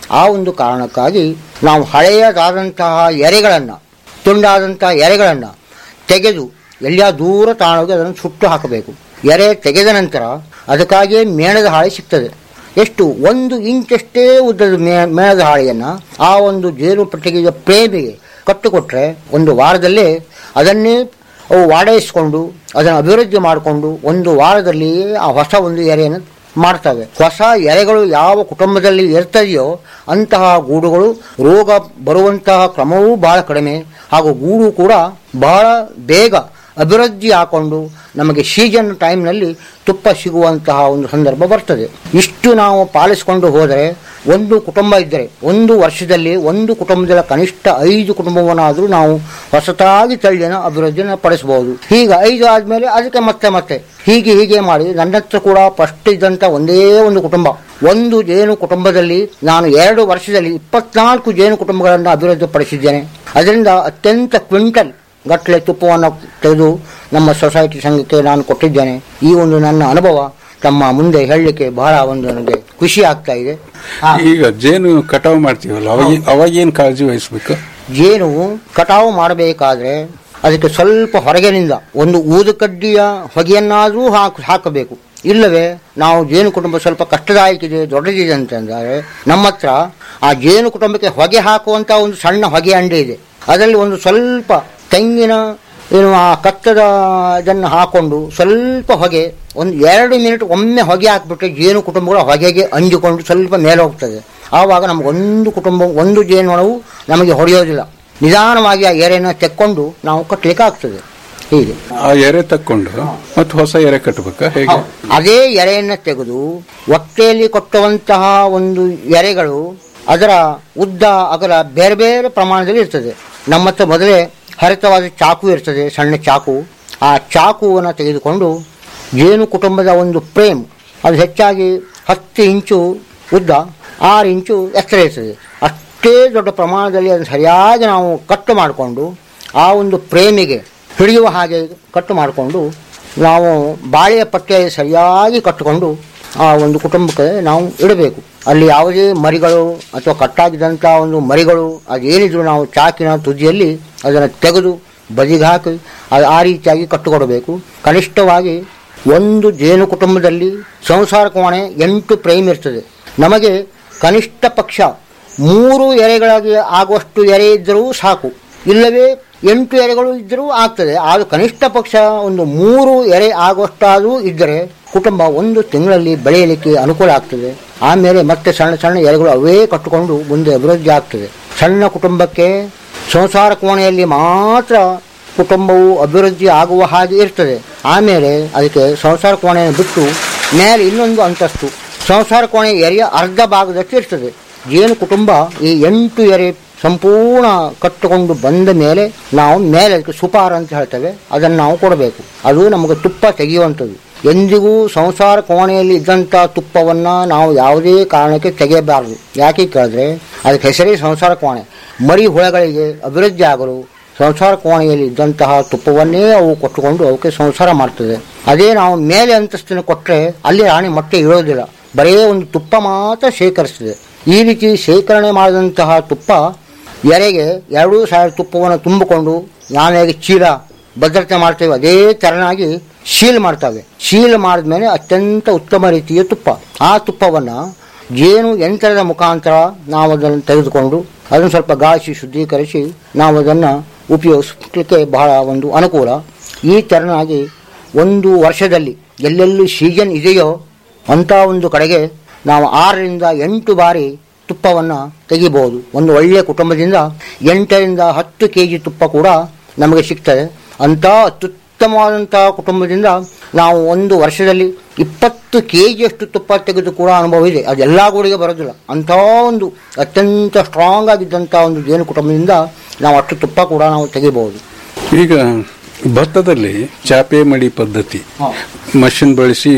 ಆ ಒಂದು ಕಾರಣಕ್ಕಾಗಿ ನಾವು ಹಳೆಯದಾದಂತಹ ಎರೆಗಳನ್ನು ತುಂಡಾದಂತಹ ಎರೆಗಳನ್ನು ತೆಗೆದು ಎಲ್ಲ ದೂರ ತಾಣೋಗಿ ಅದನ್ನು ಸುಟ್ಟು ಹಾಕಬೇಕು ಎರೆ ತೆಗೆದ ನಂತರ ಅದಕ್ಕಾಗಿಯೇ ಮೇಣದ ಹಾಳೆ ಸಿಗ್ತದೆ ಎಷ್ಟು ಒಂದು ಇಂಚಷ್ಟೇ ಉದ್ದದ ಮೇ ಮೇಣದ ಹಾಳೆಯನ್ನು ಆ ಒಂದು ಜೇನು ಪೆಟ್ಟಿಗೆಯ ಪ್ರೇಮಿಗೆ ಕಟ್ಟಿಕೊಟ್ರೆ ಒಂದು ವಾರದಲ್ಲೇ ಅದನ್ನೇ ಅವು ವಾಡಾಯಿಸಿಕೊಂಡು ಅದನ್ನು ಅಭಿವೃದ್ಧಿ ಮಾಡಿಕೊಂಡು ಒಂದು ವಾರದಲ್ಲಿ ಆ ಹೊಸ ಒಂದು ಎರೆಯನ್ನು ಮಾಡ್ತವೆ ಹೊಸ ಎರೆಗಳು ಯಾವ ಕುಟುಂಬದಲ್ಲಿ ಇರ್ತದೆಯೋ ಅಂತಹ ಗೂಡುಗಳು ರೋಗ ಬರುವಂತಹ ಕ್ರಮವೂ ಬಹಳ ಕಡಿಮೆ ಹಾಗೂ ಗೂಡು ಕೂಡ ಬಹಳ ಬೇಗ ಅಭಿವೃದ್ಧಿ ಹಾಕೊಂಡು ನಮಗೆ ಸೀಸನ್ ಟೈಮ್ನಲ್ಲಿ ತುಪ್ಪ ಸಿಗುವಂತಹ ಒಂದು ಸಂದರ್ಭ ಬರ್ತದೆ ಇಷ್ಟು ನಾವು ಪಾಲಿಸಿಕೊಂಡು ಹೋದರೆ ಒಂದು ಕುಟುಂಬ ಇದ್ದರೆ ಒಂದು ವರ್ಷದಲ್ಲಿ ಒಂದು ಕುಟುಂಬದ ಕನಿಷ್ಠ ಐದು ಕುಟುಂಬವನ್ನಾದರೂ ನಾವು ಹೊಸತಾಗಿ ತಳಿಯನ್ನು ಅಭಿವೃದ್ಧಿಯನ್ನು ಪಡಿಸಬಹುದು ಈಗ ಐದು ಆದಮೇಲೆ ಅದಕ್ಕೆ ಮತ್ತೆ ಮತ್ತೆ ಹೀಗೆ ಹೀಗೆ ಮಾಡಿ ನನ್ನ ಹತ್ರ ಕೂಡ ಫಸ್ಟ್ ಇದ್ದಂಥ ಒಂದೇ ಒಂದು ಕುಟುಂಬ ಒಂದು ಜೇನು ಕುಟುಂಬದಲ್ಲಿ ನಾನು ಎರಡು ವರ್ಷದಲ್ಲಿ ಇಪ್ಪತ್ನಾಲ್ಕು ಜೇನು ಕುಟುಂಬಗಳನ್ನು ಅಭಿವೃದ್ಧಿಪಡಿಸಿದ್ದೇನೆ ಅದರಿಂದ ಅತ್ಯಂತ ಕ್ವಿಂಟಲ್ ಗಟ್ಟಲೆ ತುಪ್ಪವನ್ನು ತೆಗೆದು ನಮ್ಮ ಸೊಸೈಟಿ ಸಂಘಕ್ಕೆ ನಾನು ಕೊಟ್ಟಿದ್ದೇನೆ ಈ ಒಂದು ನನ್ನ ಅನುಭವ ತಮ್ಮ ಮುಂದೆ ಹೇಳಲಿಕ್ಕೆ ಬಹಳ ಒಂದು ನನಗೆ ಖುಷಿ ಆಗ್ತಾ ಇದೆ ಆ, ಈಗ ಜೇನು ಕಟಾವು ಮಾಡ್ತೀವಲ್ಲ ಅವಾಗ ಅವಾಗೇನು ಕಾಳಜಿ ವಹಿಸ್ಬೇಕು ಜೇನು ಕಟಾವು ಮಾಡಬೇಕಾದ್ರೆ ಅದಕ್ಕೆ ಸ್ವಲ್ಪ ಹೊರಗಿನಿಂದ ಒಂದು ಊದು ಕಡ್ಡಿಯ ಹೊಗೆಯನ್ನಾದರೂ ಹಾಕ್ ಹಾಕಬೇಕು ಇಲ್ಲವೇ ನಾವು ಜೇನು ಕುಟುಂಬ ಸ್ವಲ್ಪ ಕಷ್ಟದಾಯಕ ಇದೆ ದೊಡ್ಡದಿದೆ ಅಂತಂದರೆ ನಮ್ಮ ಹತ್ರ ಆ ಜೇನು ಕುಟುಂಬಕ್ಕೆ ಹೊಗೆ ಹಾಕುವಂತ ಒಂದು ಸಣ್ಣ ಹೊಗೆ ಅಂಡೆ ಇದೆ ಅದರಲ್ಲಿ ಒಂದು ಸ್ವಲ್ಪ ತೆಂಗಿನ ಏನು ಆ ಕತ್ತದ ಇದನ್ನು ಹಾಕೊಂಡು ಸ್ವಲ್ಪ ಹೊಗೆ ಒಂದು ಎರಡು ಮಿನಿಟ್ ಒಮ್ಮೆ ಹೊಗೆ ಹಾಕಿಬಿಟ್ರೆ ಜೇನು ಕುಟುಂಬಗಳು ಹೊಗೆಗೆ ಅಂಜಿಕೊಂಡು ಸ್ವಲ್ಪ ಮೇಲೆ ಹೋಗ್ತದೆ ಆವಾಗ ನಮ್ಗೆ ಒಂದು ಕುಟುಂಬ ಒಂದು ಜೇನುನೊಣವು ನಮಗೆ ಹೊಡೆಯೋದಿಲ್ಲ ನಿಧಾನವಾಗಿ ಆ ಎರೆಯನ್ನು ತೆಕ್ಕೊಂಡು ನಾವು ಕಟ್ಟಲಿಕ್ಕೆ ಆಗ್ತದೆ ಹೀಗೆ ಆ ಎರೆ ತಕ್ಕೊಂಡು ಮತ್ತೆ ಹೊಸ ಎರೆ ಕಟ್ಟಬೇಕಾ ಹೇಗೆ ಅದೇ ಎರೆಯನ್ನು ತೆಗೆದು ಹೊಟ್ಟೆಯಲ್ಲಿ ಕೊಟ್ಟುವಂತಹ ಒಂದು ಎರೆಗಳು ಅದರ ಉದ್ದ ಅಗಲ ಬೇರೆ ಬೇರೆ ಪ್ರಮಾಣದಲ್ಲಿ ಇರ್ತದೆ ನಮ್ಮ ಹತ್ರ ಮೊದಲೇ ಹರಿತವಾದ ಚಾಕು ಇರ್ತದೆ ಸಣ್ಣ ಚಾಕು ಆ ಚಾಕುವನ್ನು ತೆಗೆದುಕೊಂಡು ಜೇನು ಕುಟುಂಬದ ಒಂದು ಪ್ರೇಮ್ ಅದು ಹೆಚ್ಚಾಗಿ ಹತ್ತು ಇಂಚು ಉದ್ದ ಆರು ಇಂಚು ಎತ್ತರ ಇರ್ತದೆ ಅಷ್ಟೇ ದೊಡ್ಡ ಪ್ರಮಾಣದಲ್ಲಿ ಅದನ್ನು ಸರಿಯಾಗಿ ನಾವು ಕಟ್ಟು ಮಾಡಿಕೊಂಡು ಆ ಒಂದು ಪ್ರೇಮಿಗೆ ಹಿಡಿಯುವ ಹಾಗೆ ಕಟ್ಟು ಮಾಡಿಕೊಂಡು ನಾವು ಬಾಳೆಯ ಪಟ್ಟೆಯಲ್ಲಿ ಸರಿಯಾಗಿ ಕಟ್ಟಿಕೊಂಡು ಆ ಒಂದು ಕುಟುಂಬಕ್ಕೆ ನಾವು ಇಡಬೇಕು ಅಲ್ಲಿ ಯಾವುದೇ ಮರಿಗಳು ಅಥವಾ ಕಟ್ಟಾಗಿದ್ದಂಥ ಒಂದು ಮರಿಗಳು ಅದೇನಿದ್ರು ನಾವು ಚಾಕಿನ ತುದಿಯಲ್ಲಿ ಅದನ್ನು ತೆಗೆದು ಬದಿಗೆ ಹಾಕಿ ಅದು ಆ ರೀತಿಯಾಗಿ ಕಟ್ಟಿಕೊಡಬೇಕು ಕನಿಷ್ಠವಾಗಿ ಒಂದು ಜೇನು ಕುಟುಂಬದಲ್ಲಿ ಸಂಸಾರ ಕೋಣೆ ಎಂಟು ಪ್ರೈಮ್ ಇರ್ತದೆ ನಮಗೆ ಕನಿಷ್ಠ ಪಕ್ಷ ಮೂರು ಎರೆಗಳಾಗಿ ಆಗುವಷ್ಟು ಎರೆ ಇದ್ದರೂ ಸಾಕು ಇಲ್ಲವೇ ಎಂಟು ಎರೆಗಳು ಇದ್ದರೂ ಆಗ್ತದೆ ಆದರೂ ಕನಿಷ್ಠ ಪಕ್ಷ ಒಂದು ಮೂರು ಎರೆ ಆಗುವಷ್ಟಾದರೂ ಇದ್ದರೆ ಕುಟುಂಬ ಒಂದು ತಿಂಗಳಲ್ಲಿ ಬೆಳೆಯಲಿಕ್ಕೆ ಅನುಕೂಲ ಆಗ್ತದೆ ಆಮೇಲೆ ಮತ್ತೆ ಸಣ್ಣ ಸಣ್ಣ ಎರೆಗಳು ಅವೇ ಕಟ್ಟಿಕೊಂಡು ಮುಂದೆ ಅಭಿವೃದ್ಧಿ ಆಗ್ತದೆ ಸಣ್ಣ ಕುಟುಂಬಕ್ಕೆ ಸಂಸಾರ ಕೋಣೆಯಲ್ಲಿ ಮಾತ್ರ ಕುಟುಂಬವು ಅಭಿವೃದ್ಧಿ ಆಗುವ ಹಾಗೆ ಇರ್ತದೆ ಆಮೇಲೆ ಅದಕ್ಕೆ ಸಂಸಾರ ಕೋಣೆಯನ್ನು ಬಿಟ್ಟು ಮೇಲೆ ಇನ್ನೊಂದು ಅಂತಸ್ತು ಸಂಸಾರ ಕೋಣೆ ಎರೆಯ ಅರ್ಧ ಭಾಗದಷ್ಟು ಇರ್ತದೆ ಜೇನು ಕುಟುಂಬ ಈ ಎಂಟು ಎರೆ ಸಂಪೂರ್ಣ ಕಟ್ಟಿಕೊಂಡು ಬಂದ ಮೇಲೆ ನಾವು ಮೇಲೆ ಅದಕ್ಕೆ ಸುಪಾರ ಅಂತ ಹೇಳ್ತೇವೆ ಅದನ್ನು ನಾವು ಕೊಡಬೇಕು ಅದು ನಮಗೆ ತುಪ್ಪ ತೆಗೆಯುವಂಥದ್ದು ಎಂದಿಗೂ ಸಂಸಾರ ಕೋಣೆಯಲ್ಲಿ ಇದ್ದಂಥ ತುಪ್ಪವನ್ನು ನಾವು ಯಾವುದೇ ಕಾರಣಕ್ಕೆ ತೆಗೆಯಬಾರದು ಯಾಕೆ ಕೇಳಿದ್ರೆ ಅದಕ್ಕೆ ಹೆಸರೇ ಸಂಸಾರ ಕೋಣೆ ಮರಿ ಹುಳಗಳಿಗೆ ಅಭಿವೃದ್ಧಿ ಆಗಲು ಸಂಸಾರ ಕೋಣೆಯಲ್ಲಿ ಇದ್ದಂತಹ ತುಪ್ಪವನ್ನೇ ಅವು ಕೊಟ್ಟುಕೊಂಡು ಅವಕ್ಕೆ ಸಂಸಾರ ಮಾಡ್ತದೆ ಅದೇ ನಾವು ಮೇಲೆ ಅಂತಸ್ತಿನ ಕೊಟ್ಟರೆ ಅಲ್ಲಿ ರಾಣಿ ಮೊಟ್ಟೆ ಇರೋದಿಲ್ಲ ಬರೀ ಒಂದು ತುಪ್ಪ ಮಾತ್ರ ಶೇಖರಿಸ್ತದೆ ಈ ರೀತಿ ಶೇಖರಣೆ ಮಾಡಿದಂತಹ ತುಪ್ಪ ಎರೆಗೆ ಎರಡೂ ಸಾವಿರ ತುಪ್ಪವನ್ನು ತುಂಬಿಕೊಂಡು ನಾನು ಹೇಗೆ ಚೀಲ ಭದ್ರತೆ ಮಾಡ್ತೇವೆ ಅದೇ ತೆರನಾಗಿ ಶೀಲ್ ಮಾಡ್ತವೆ ಶೀಲ್ ಮಾಡಿದ್ಮೇಲೆ ಅತ್ಯಂತ ಉತ್ತಮ ರೀತಿಯ ತುಪ್ಪ ಆ ತುಪ್ಪವನ್ನು ಜೇನು ಯಂತ್ರದ ಮುಖಾಂತರ ನಾವು ಅದನ್ನು ತೆಗೆದುಕೊಂಡು ಅದನ್ನು ಸ್ವಲ್ಪ ಗಾಳಿಸಿ ಶುದ್ಧೀಕರಿಸಿ ನಾವು ಅದನ್ನು ಉಪಯೋಗಿಸಲಿಕ್ಕೆ ಬಹಳ ಒಂದು ಅನುಕೂಲ ಈ ತೆರನಾಗಿ ಒಂದು ವರ್ಷದಲ್ಲಿ ಎಲ್ಲೆಲ್ಲಿ ಸೀಸನ್ ಇದೆಯೋ ಅಂಥ ಒಂದು ಕಡೆಗೆ ನಾವು ಆರರಿಂದ ಎಂಟು ಬಾರಿ ತುಪ್ಪವನ್ನು ತೆಗಿಬಹುದು ಒಂದು ಒಳ್ಳೆಯ ಕುಟುಂಬದಿಂದ ಎಂಟರಿಂದ ಹತ್ತು ಕೆ ಜಿ ತುಪ್ಪ ಕೂಡ ನಮಗೆ ಸಿಗ್ತದೆ ಅಂಥ ಅತ್ಯುತ್ತಮವಾದಂತಹ ಕುಟುಂಬದಿಂದ ನಾವು ಒಂದು ವರ್ಷದಲ್ಲಿ ಇಪ್ಪತ್ತು ಕೆ ಜಿಯಷ್ಟು ತುಪ್ಪ ತೆಗೆದು ಕೂಡ ಅನುಭವ ಇದೆ ಅದೆಲ್ಲ ಗೂಡಿಗೆ ಬರೋದಿಲ್ಲ ಅಂಥ ಒಂದು ಅತ್ಯಂತ ಸ್ಟ್ರಾಂಗ್ ಆಗಿದ್ದಂಥ ಒಂದು ಜೇನು ಕುಟುಂಬದಿಂದ ನಾವು ಅಷ್ಟು ತುಪ್ಪ ಕೂಡ ನಾವು ತೆಗಿಬಹುದು ಈಗ ಭತ್ತದಲ್ಲಿ ಚಾಪೆ ಮಡಿ ಪದ್ಧತಿ ಹಾ. ಮಷಿನ್ ಬಳಸಿ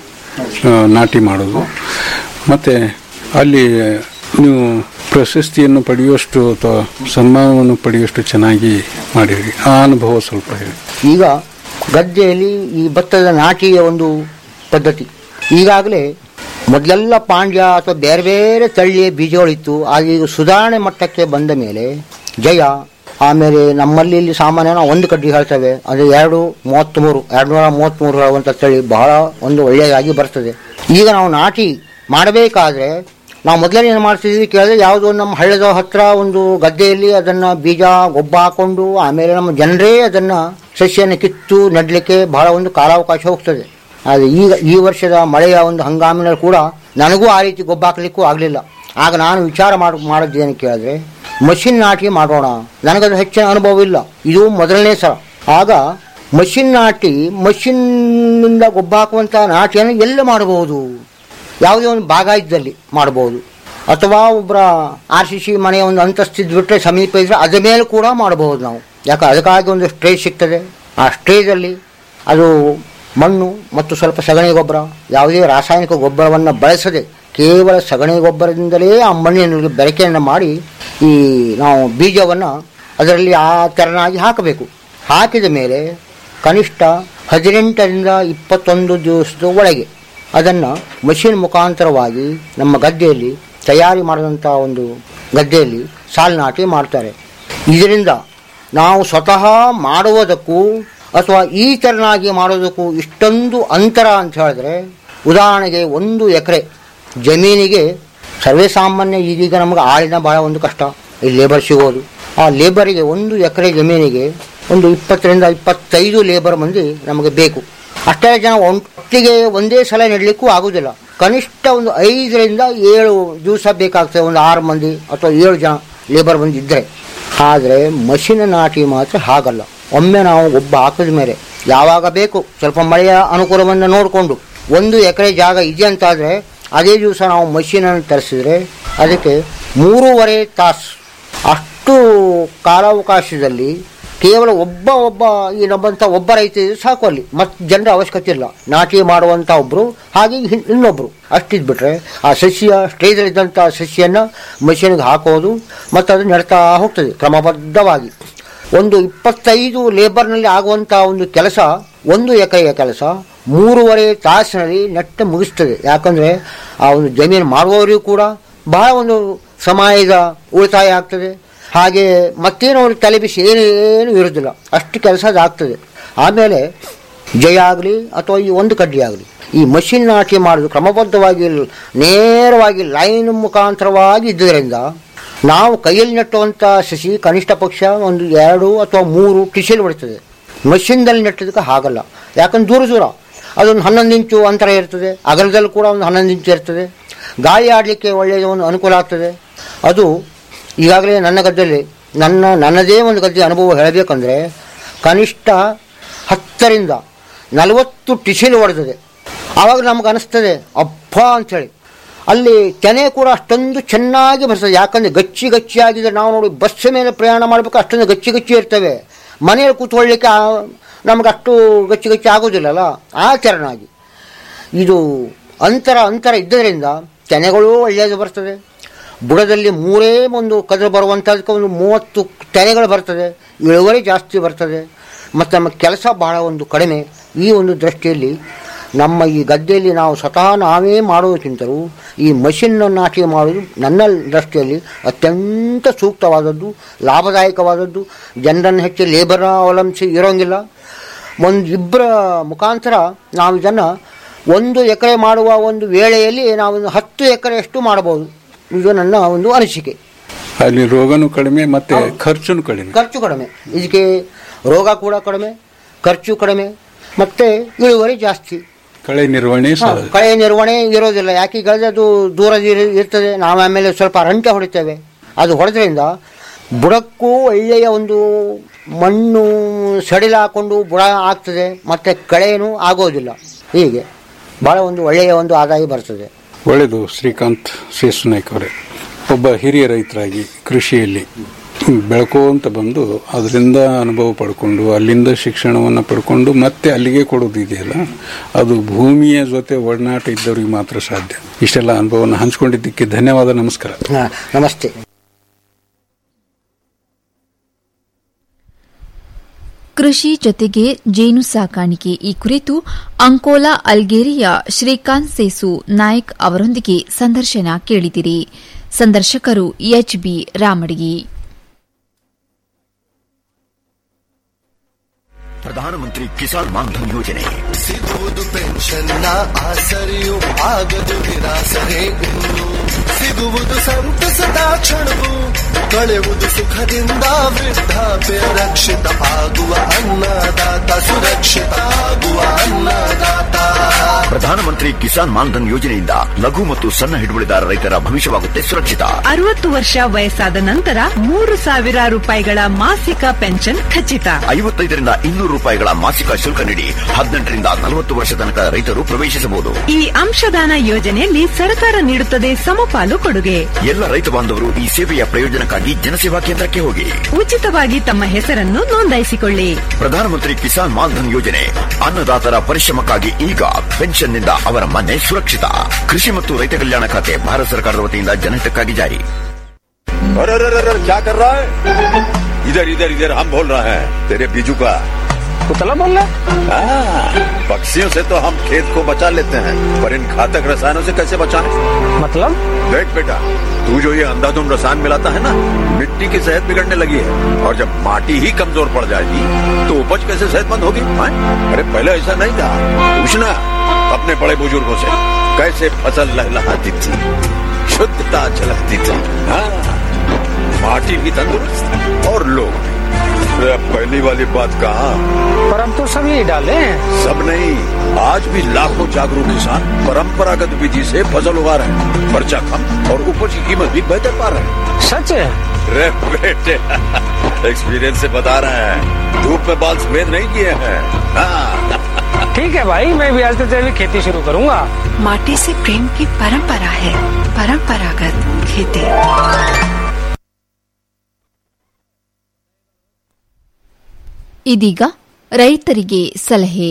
ಆ, ನಾಟಿ ಮಾಡೋದು ಮತ್ತೆ ಅಲ್ಲಿ ನೀವು ಪ್ರಶಸ್ತಿಯನ್ನು ಪಡೆಯುವಷ್ಟು ಅಥವಾ ಸನ್ಮಾನವನ್ನು ಪಡೆಯುವಷ್ಟು ಚೆನ್ನಾಗಿ ಮಾಡಿರಿ ಆ ಅನುಭವ ಸ್ವಲ್ಪ ಹೇಳಿ ಈಗ ಗದ್ದೆಯಲ್ಲಿ ಈ ಭತ್ತದ ನಾಟಿಯ ಒಂದು ಪದ್ಧತಿ ಈಗಾಗಲೇ ಮೊದಲೆಲ್ಲ ಪಾಂಡ್ಯ ಅಥವಾ ಬೇರೆ ಬೇರೆ ತಳಿಯ ಬೀಜಗಳಿತ್ತು ಆಗ ಈಗ ಸುಧಾರಣೆ ಮಟ್ಟಕ್ಕೆ ಬಂದ ಮೇಲೆ ಜಯ ಆಮೇಲೆ ನಮ್ಮಲ್ಲಿ ಇಲ್ಲಿ ಸಾಮಾನ್ಯನ ಒಂದು ಕಡ್ಡಿ ಹೇಳ್ತೇವೆ ಅದು ಎರಡು ಮೂವತ್ತ್ಮೂರು ಎರಡು ನೂರ ಮೂವತ್ತ್ಮೂರು ಹೇಳುವಂಥ ತಳಿ ಬಹಳ ಒಂದು ಒಳ್ಳೆಯದಾಗಿ ಬರ್ತದೆ ಈಗ ನಾವು ನಾಟಿ ಮಾಡಬೇಕಾದ್ರೆ ನಾವು ಮೊದಲನೇ ಏನು ಮಾಡ್ತಿದ್ವಿ ಕೇಳಿದ್ರೆ ಯಾವುದೋ ಒಂದು ನಮ್ಮ ಹಳ್ಳದ ಹತ್ರ ಒಂದು ಗದ್ದೆಯಲ್ಲಿ ಅದನ್ನು ಬೀಜ ಗೊಬ್ಬ ಹಾಕೊಂಡು ಆಮೇಲೆ ನಮ್ಮ ಜನರೇ ಅದನ್ನು ಸಸ್ಯನ ಕಿತ್ತು ನೆಡಲಿಕ್ಕೆ ಬಹಳ ಒಂದು ಕಾಲಾವಕಾಶ ಹೋಗ್ತದೆ ಆದರೆ ಈಗ ಈ ವರ್ಷದ ಮಳೆಯ ಒಂದು ಹಂಗಾಮಿನಲ್ಲಿ ಕೂಡ ನನಗೂ ಆ ರೀತಿ ಗೊಬ್ಬ ಹಾಕಲಿಕ್ಕೂ ಆಗಲಿಲ್ಲ ಆಗ ನಾನು ವಿಚಾರ ಮಾಡಿ ಮಾಡಿದ್ದೇನು ಕೇಳಿದ್ರೆ ಮಷಿನ್ ನಾಟಿ ಮಾಡೋಣ ನನಗದು ಹೆಚ್ಚಿನ ಅನುಭವ ಇಲ್ಲ ಇದು ಮೊದಲನೇ ಸಲ ಆಗ ಮಷಿನ್ ನಾಟಿ ಮಷಿನ್ನಿಂದ ಗೊಬ್ಬ ಹಾಕುವಂಥ ನಾಟಿಯನ್ನು ಎಲ್ಲ ಮಾಡಬಹುದು ಯಾವುದೇ ಒಂದು ಭಾಗ ಇದ್ದಲ್ಲಿ ಮಾಡಬಹುದು ಅಥವಾ ಒಬ್ಬರ ಆರ್ ಸಿ ಸಿ ಮನೆಯ ಒಂದು ಅಂತಸ್ತಿದ್ದು ಬಿಟ್ಟರೆ ಸಮೀಪ ಇದ್ರೆ ಅದ ಮೇಲೆ ಕೂಡ ಮಾಡಬಹುದು ನಾವು ಯಾಕೆ ಅದಕ್ಕಾಗಿ ಒಂದು ಸ್ಟ್ರೇಜ್ ಸಿಗ್ತದೆ ಆ ಸ್ಟ್ರೇಜಲ್ಲಿ ಅದು ಮಣ್ಣು ಮತ್ತು ಸ್ವಲ್ಪ ಸಗಣಿ ಗೊಬ್ಬರ ಯಾವುದೇ ರಾಸಾಯನಿಕ ಗೊಬ್ಬರವನ್ನು ಬಳಸದೆ ಕೇವಲ ಸಗಣಿ ಗೊಬ್ಬರದಿಂದಲೇ ಆ ಮಣ್ಣಿನ ಬೆರಕೆಯನ್ನು ಮಾಡಿ ಈ ನಾವು ಬೀಜವನ್ನು ಅದರಲ್ಲಿ ಆ ತೆರನಾಗಿ ಹಾಕಬೇಕು ಹಾಕಿದ ಮೇಲೆ ಕನಿಷ್ಠ ಹದಿನೆಂಟರಿಂದ ಇಪ್ಪತ್ತೊಂದು ದಿವಸದ ಒಳಗೆ ಅದನ್ನು ಮಷಿನ್ ಮುಖಾಂತರವಾಗಿ ನಮ್ಮ ಗದ್ದೆಯಲ್ಲಿ ತಯಾರಿ ಮಾಡಿದಂಥ ಒಂದು ಗದ್ದೆಯಲ್ಲಿ ಸಾಲು ನಾಟಿ ಮಾಡ್ತಾರೆ ಇದರಿಂದ ನಾವು ಸ್ವತಃ ಮಾಡುವುದಕ್ಕೂ ಅಥವಾ ಈ ತೆರನಾಗಿ ಮಾಡೋದಕ್ಕೂ ಇಷ್ಟೊಂದು ಅಂತರ ಅಂತ ಹೇಳಿದ್ರೆ ಉದಾಹರಣೆಗೆ ಒಂದು ಎಕರೆ ಜಮೀನಿಗೆ ಸರ್ವೇ ಸಾಮಾನ್ಯ ಈಗೀಗ ನಮಗೆ ಆಳಿನ ಬಹಳ ಒಂದು ಕಷ್ಟ ಈ ಲೇಬರ್ ಸಿಗೋದು ಆ ಲೇಬರಿಗೆ ಒಂದು ಎಕರೆ ಜಮೀನಿಗೆ ಒಂದು ಇಪ್ಪತ್ತರಿಂದ ಇಪ್ಪತ್ತೈದು ಲೇಬರ್ ಮಂದಿ ನಮಗೆ ಬೇಕು ಅಷ್ಟೇ ಜನ ಒಟ್ಟಿಗೆ ಒಂದೇ ಸಲ ನೆಡಲಿಕ್ಕೂ ಆಗುವುದಿಲ್ಲ ಕನಿಷ್ಠ ಒಂದು ಐದರಿಂದ ಏಳು ದಿವಸ ಬೇಕಾಗ್ತದೆ ಒಂದು ಆರು ಮಂದಿ ಅಥವಾ ಏಳು ಜನ ಲೇಬರ್ ಮಂದಿ ಇದ್ದರೆ ಆದರೆ ಮಷಿನ್ ನಾಟಿ ಮಾತ್ರ ಹಾಗಲ್ಲ ಒಮ್ಮೆ ನಾವು ಒಬ್ಬ ಹಾಕಿದ ಮೇಲೆ ಯಾವಾಗ ಬೇಕು ಸ್ವಲ್ಪ ಮಳೆಯ ಅನುಕೂಲವನ್ನು ನೋಡಿಕೊಂಡು ಒಂದು ಎಕರೆ ಜಾಗ ಇದೆ ಅಂತಾದರೆ ಅದೇ ದಿವಸ ನಾವು ಮಷೀನನ್ನು ತರಿಸಿದ್ರೆ ಅದಕ್ಕೆ ಮೂರುವರೆ ತಾಸು ಅಷ್ಟು ಕಾಲಾವಕಾಶದಲ್ಲಿ ಕೇವಲ ಒಬ್ಬ ಒಬ್ಬ ಈ ನಮ್ಮಂಥ ಒಬ್ಬ ರೈತ ಇದ್ರೆ ಸಾಕು ಅಲ್ಲಿ ಮತ್ತೆ ಜನರ ಅವಶ್ಯಕತೆ ಇಲ್ಲ ನಾಟಿ ಮಾಡುವಂಥ ಒಬ್ಬರು ಹಾಗೆ ಹಿನ್- ಇನ್ನೊಬ್ರು ಅಷ್ಟಿದ್ಬಿಟ್ರೆ ಆ ಸಸ್ಯ ಸ್ಟೇಜಲ್ಲಿದ್ದಂಥ ಸಸ್ಯನ ಮಷೀನ್ಗೆ ಹಾಕೋದು ಮತ್ತು ಅದು ನೆಡ್ತಾ ಹೋಗ್ತದೆ ಕ್ರಮಬದ್ಧವಾಗಿ ಒಂದು ಇಪ್ಪತ್ತೈದು ಲೇಬರ್ನಲ್ಲಿ ಆಗುವಂಥ ಒಂದು ಕೆಲಸ ಒಂದು ಎಕರೆಯ ಕೆಲಸ ಮೂರುವರೆ ತಾಸಿನಲ್ಲಿ ನೆಟ್ಟ ಮುಗಿಸ್ತದೆ ಯಾಕಂದರೆ ಆ ಒಂದು ಜಮೀನು ಮಾಡುವವರಿಗೂ ಕೂಡ ಬಹಳ ಒಂದು ಸಮಯದ ಉಳಿತಾಯ ಆಗ್ತದೆ ಹಾಗೆ ಮತ್ತೇನು ಅವ್ರಿಗೆ ತಲೆ ಬಿಸಿ ಏನು ಏನು ಇರೋದಿಲ್ಲ ಅಷ್ಟು ಕೆಲಸ ಅದಾಗ್ತದೆ ಆಮೇಲೆ ಜಯ ಆಗಲಿ ಅಥವಾ ಈ ಒಂದು ಕಡ್ಡಿ ಆಗಲಿ ಈ ಮಷಿನ್ ನಾಟಿ ಮಾಡೋದು ಕ್ರಮಬದ್ಧವಾಗಿ ನೇರವಾಗಿ ಲೈನ್ ಮುಖಾಂತರವಾಗಿ ಇದ್ದರಿಂದ ನಾವು ಕೈಯಲ್ಲಿ ನೆಟ್ಟುವಂಥ ಸಸಿ ಕನಿಷ್ಠ ಪಕ್ಷ ಒಂದು ಎರಡು ಅಥವಾ ಮೂರು ಟಿಶಲ್ ಬಿಡ್ತದೆ ಮಷಿನ್ದಲ್ಲಿ ನೆಟ್ಟೋದಕ್ಕೆ ಆಗಲ್ಲ ಯಾಕಂದ್ರೆ ದೂರ ದೂರ ಅದೊಂದು ಹನ್ನೊಂದು ಇಂಚು ಅಂತರ ಇರ್ತದೆ ಅಗಲದಲ್ಲಿ ಕೂಡ ಒಂದು ಹನ್ನೊಂದು ಇಂಚು ಇರ್ತದೆ ಗಾಳಿ ಆಡಲಿಕ್ಕೆ ಒಳ್ಳೆಯ ಒಂದು ಅನುಕೂಲ ಆಗ್ತದೆ ಅದು ಈಗಾಗಲೇ ನನ್ನ ಗದ್ದೆಯಲ್ಲಿ ನನ್ನ ನನ್ನದೇ ಒಂದು ಗದ್ದೆ ಅನುಭವ ಹೇಳಬೇಕಂದ್ರೆ ಕನಿಷ್ಠ ಹತ್ತರಿಂದ ನಲವತ್ತು ಟಿಶಿಲ್ ಹೊಡೆದಿದೆ ಆವಾಗ ನಮ್ಗೆ ಅನಿಸ್ತದೆ ಅಪ್ಪ ಅಂಥೇಳಿ ಅಲ್ಲಿ ತೆನೆ ಕೂಡ ಅಷ್ಟೊಂದು ಚೆನ್ನಾಗಿ ಬರ್ತದೆ ಯಾಕಂದರೆ ಗಚ್ಚಿ ಗಚ್ಚಿ ಆಗಿದೆ ನಾವು ನೋಡಿ ಬಸ್ ಮೇಲೆ ಪ್ರಯಾಣ ಮಾಡಬೇಕು ಅಷ್ಟೊಂದು ಗಚ್ಚಿ ಗಚ್ಚಿ ಇರ್ತವೆ ಮನೆಯಲ್ಲಿ ಕೂತ್ಕೊಳ್ಳಿಕ್ಕೆ ಆ- ನಮ್ಗೆ ಅಷ್ಟು ಗಚ್ಚಿ ಗಚ್ಚಿ ಆಗೋದಿಲ್ಲಲ್ಲ ಆ ತೆರನಾಗಿ ಇದು ಅಂತರ ಅಂತರ ಇದ್ದರಿಂದ ತೆನೆಗಳು ಒಳ್ಳೆಯದು ಬರ್ತದೆ ಬುಡದಲ್ಲಿ ಮೂರೇ ಒಂದು ಕದರು ಬರುವಂಥದಕ್ಕೆ ಒಂದು ಮೂವತ್ತು ತೆನೆಗಳು ಬರ್ತದೆ ಇಳುವರಿ ಜಾಸ್ತಿ ಬರ್ತದೆ ಮತ್ತು ನಮ್ಮ ಕೆಲಸ ಬಹಳ ಒಂದು ಕಡಿಮೆ ಈ ಒಂದು ದೃಷ್ಟಿಯಲ್ಲಿ ನಮ್ಮ ಈ ಗದ್ದೆಯಲ್ಲಿ ನಾವು ಸ್ವತಃ ನಾವೇ ಮಾಡೋದಕ್ಕಿಂತಲೂ ಈ ಮಷಿನ್ ನಾಟಿ ಮಾಡೋದು ನನ್ನ ದೃಷ್ಟಿಯಲ್ಲಿ ಅತ್ಯಂತ ಸೂಕ್ತವಾದದ್ದು ಲಾಭದಾಯಕವಾದದ್ದು ಜನರನ್ನು ಹೆಚ್ಚು ಲೇಬರ್ನ ಅವಲಂಬಿಸಿ ಇರೋಂಗಿಲ್ಲ ಒಂದು ಇಬ್ಬರ ಮುಖಾಂತರ ನಾವು ಇದನ್ನು ಒಂದು ಎಕರೆ ಮಾಡುವ ಒಂದು ವೇಳೆಯಲ್ಲಿ ನಾವು ಒಂದು ಹತ್ತು ಎಕರೆಯಷ್ಟು ಮಾಡಬಹುದು ಇದು ನನ್ನ ಒಂದು ಅನಿಸಿಕೆ ಅಲ್ಲಿ ರೋಗನೂ ಕಡಿಮೆ ಮತ್ತೆ ಖರ್ಚುನು ಕಡಿಮೆ ಖರ್ಚು ಕಡಿಮೆ ಇದಕ್ಕೆ ರೋಗ ಕೂಡ ಕಡಿಮೆ ಖರ್ಚು ಕಡಿಮೆ ಮತ್ತೆ ಇಳುವರಿ ಜಾಸ್ತಿ ಕಳೆ ನಿರ್ವಹಣೆ ಹಾ, ಸಹ ಕಳೆ ನಿರ್ವಹಣೆ ಇರೋದಿಲ್ಲ ಯಾಕೆ ಈಗ ಅದು ದೂರ ಇರ್- ಇರ್ತದೆ ನಾವು ಆಮೇಲೆ ಸ್ವಲ್ಪ ರಂಟೆ ಹೊಡಿತೇವೆ ಅದು ಹೊಡೆದ್ರಿಂದ ಬುಡಕ್ಕೂ ಒಳ್ಳೆಯ ಒಂದು ಮಣ್ಣು ಸಡಿಲ ಹಾಕೊಂಡು ಬುಡ ಆಗ್ತದೆ ಮತ್ತೆ ಕಳೆನೂ ಆಗೋದಿಲ್ಲ ಹೀಗೆ ಭಾಳ ಒಂದು ಒಳ್ಳೆಯ ಒಂದು ಆದಾಯ ಬರ್ತದೆ ಒಳ್ಳೆಯದು ಶ್ರೀಕಾಂತ್ ಶೇಷನಾಯ್ಕ ಅವರೇ ಒಬ್ಬ ಹಿರಿಯ ರೈತರಾಗಿ ಕೃಷಿಯಲ್ಲಿ ಬೆಳ್ಕೋಂತ ಬಂದು ಅದರಿಂದ ಅನುಭವ ಪಡ್ಕೊಂಡು ಅಲ್ಲಿಂದ ಶಿಕ್ಷಣವನ್ನು ಪಡ್ಕೊಂಡು ಮತ್ತೆ ಅಲ್ಲಿಗೆ ಕೊಡೋದು ಇದೆಯಲ್ಲ ಅದು ಭೂಮಿಯ ಜೊತೆ ಒಡನಾಟ ಇದ್ದವ್ರಿಗೆ ಮಾತ್ರ ಸಾಧ್ಯ ಇಷ್ಟೆಲ್ಲ ಅನುಭವವನ್ನು ಹಂಚ್ಕೊಂಡಿದ್ದಕ್ಕೆ ಧನ್ಯವಾದ ನಮಸ್ಕಾರ ಹಾ, ನಮಸ್ತೆ ಕೃಷಿ ಜೊತೆಗೆ ಜೇನು ಸಾಕಾಣಿಕೆ ಈ ಕುರಿತು ಅಂಕೋಲಾ ಅಲ್ಗೇರಿಯ ಶ್ರೀಕಾಂತ್ ಸೇಸು ನಾಯಕ್ ಅವರೊಂದಿಗೆ ಸಂದರ್ಶನ ಕೇಳಿದಿರಿ ಸಂದರ್ಶಕರು ಎಚ್ಬಿ ರಾಮಡಿಗಿ ಪ್ರಧಾನಮಂತ್ರಿ ಕಿಸಾನ್ ಮಾನ್ಧನ್ ಯೋಜನೆ ಸಿಗುವುದು ಪೆನ್ಷನ್ನ ಆಸರೆಯು ಆಗದು ನಿರಾಸರೆ ಇನ್ನು ಸಿಗುವುದು ಸಂತಸದ ಕ್ಷಣವು ಕಳೆಯುವುದು ಸುಖದಿಂದ ವೃದ್ಧಾಪ್ಯ ರಕ್ಷಿತ ಆಗುವ ಅನ್ನದಾತ ಸುರಕ್ಷಿತ ಆಗುವ ಅನ್ನದಾತ ಪ್ರಧಾನಮಂತ್ರಿ ಕಿಸಾನ್ ಮಾನ್ಧನ್ ಯೋಜನೆಯಿಂದ ಲಘು ಮತ್ತು ಸಣ್ಣ ಹಿಡುವಳಿದಾರ ರೈತರ ಭವಿಷ್ಯವಾಗುತ್ತೆ ಸುರಕ್ಷಿತ ಅರವತ್ತು ವರ್ಷ ವಯಸ್ಸಾದ ನಂತರ ಮೂರು ಸಾವಿರ ರೂಪಾಯಿಗಳ ಮಾಸಿಕ ಪೆನ್ಷನ್ ಖಚಿತ ಐವತ್ತೈದರಿಂದ ಇನ್ನೂರು ರೂಪಾಯಿಗಳ ಮಾಸಿಕ ಶುಲ್ಕ ನೀಡಿ ಹದಿನೆಂಟರಿಂದ ನಲವತ್ತು ವರ್ಷ ತನಕ ರೈತರು ಪ್ರವೇಶಿಸಬಹುದು ಈ ಅಂಶದಾನ ಯೋಜನೆಯಲ್ಲಿ ಸರ್ಕಾರ ನೀಡುತ್ತದೆ ಸಮಪಾಲು ಕೊಡುಗೆ ಎಲ್ಲ ರೈತ ಬಾಂಧವರು ಈ ಸೇವೆಯ ಪ್ರಯೋಜನಕ್ಕಾಗಿ ಜನಸೇವಾ ಕೇಂದ್ರಕ್ಕೆ ಹೋಗಿ ಉಚಿತವಾಗಿ ತಮ್ಮ ಹೆಸರನ್ನು ನೋಂದಾಯಿಸಿಕೊಳ್ಳಿ ಪ್ರಧಾನಮಂತ್ರಿ ಕಿಸಾನ್ ಮಾನ್ಧನ್ ಯೋಜನೆ ಅನ್ನದಾತರ ಪರಿಶ್ರಮಕ್ಕಾಗಿ ಈಗ ಪೆನ್ಷನ್ನಿಂದ ಅವರ ಮನೆ ಸುರಕ್ಷಿತ ಕೃಷಿ ಮತ್ತು ರೈತ ಕಲ್ಯಾಣ ಖಾತೆ ಭಾರತ ಸರ್ಕಾರದ ವತಿಯಿಂದ ಜನಹಿತಕ್ಕಾಗಿ ಜಾರಿ अरे अरे अरे अरे, क्या कर रहा है इधर इधर इधर हम बोल रहे हैं तेरे बीजू का पुतला बोल रहा हाँ, पक्षियों से तो हम खेत को बचा लेते हैं पर इन घातक रसायनों से कैसे बचाएं? मतलब देख बेटा तू जो ये अंधाधुंध रसायन मिलाता है ना मिट्टी की सेहत बिगड़ने लगी है और जब माटी ही कमजोर पड़ जाएगी तो उपज कैसे सेहतमंद होगी हाँ? अरे पहले ऐसा नहीं था पूछना अपने बड़े बुजुर्गों से कैसे फसल लहलहाती थी शुद्धता झलकती थी हाँ माटी भी तंदुरुस्त और लोग भी अरे अब पहली वाली बात कहा पर अब तो सब यही डाले हैं सब नहीं आज भी लाखों जागरूक किसान परंपरागत विधि से फसल उगा रहे हैं खर्चा कम और उपज की कीमत भी बेहतर पा रहे हैं सच है रे बेटे एक्सपीरियंस से बता रहे हैं धूप में बाल सफेद नहीं किए हैं हाँ ठीक है भाई मैं भी आज से जैविक खेती शुरू करूंगा माटी से प्रेम की परंपरा है परंपरागत खेती ಇದೀಗ ರೈತರಿಗೆ ಸಲಹೆ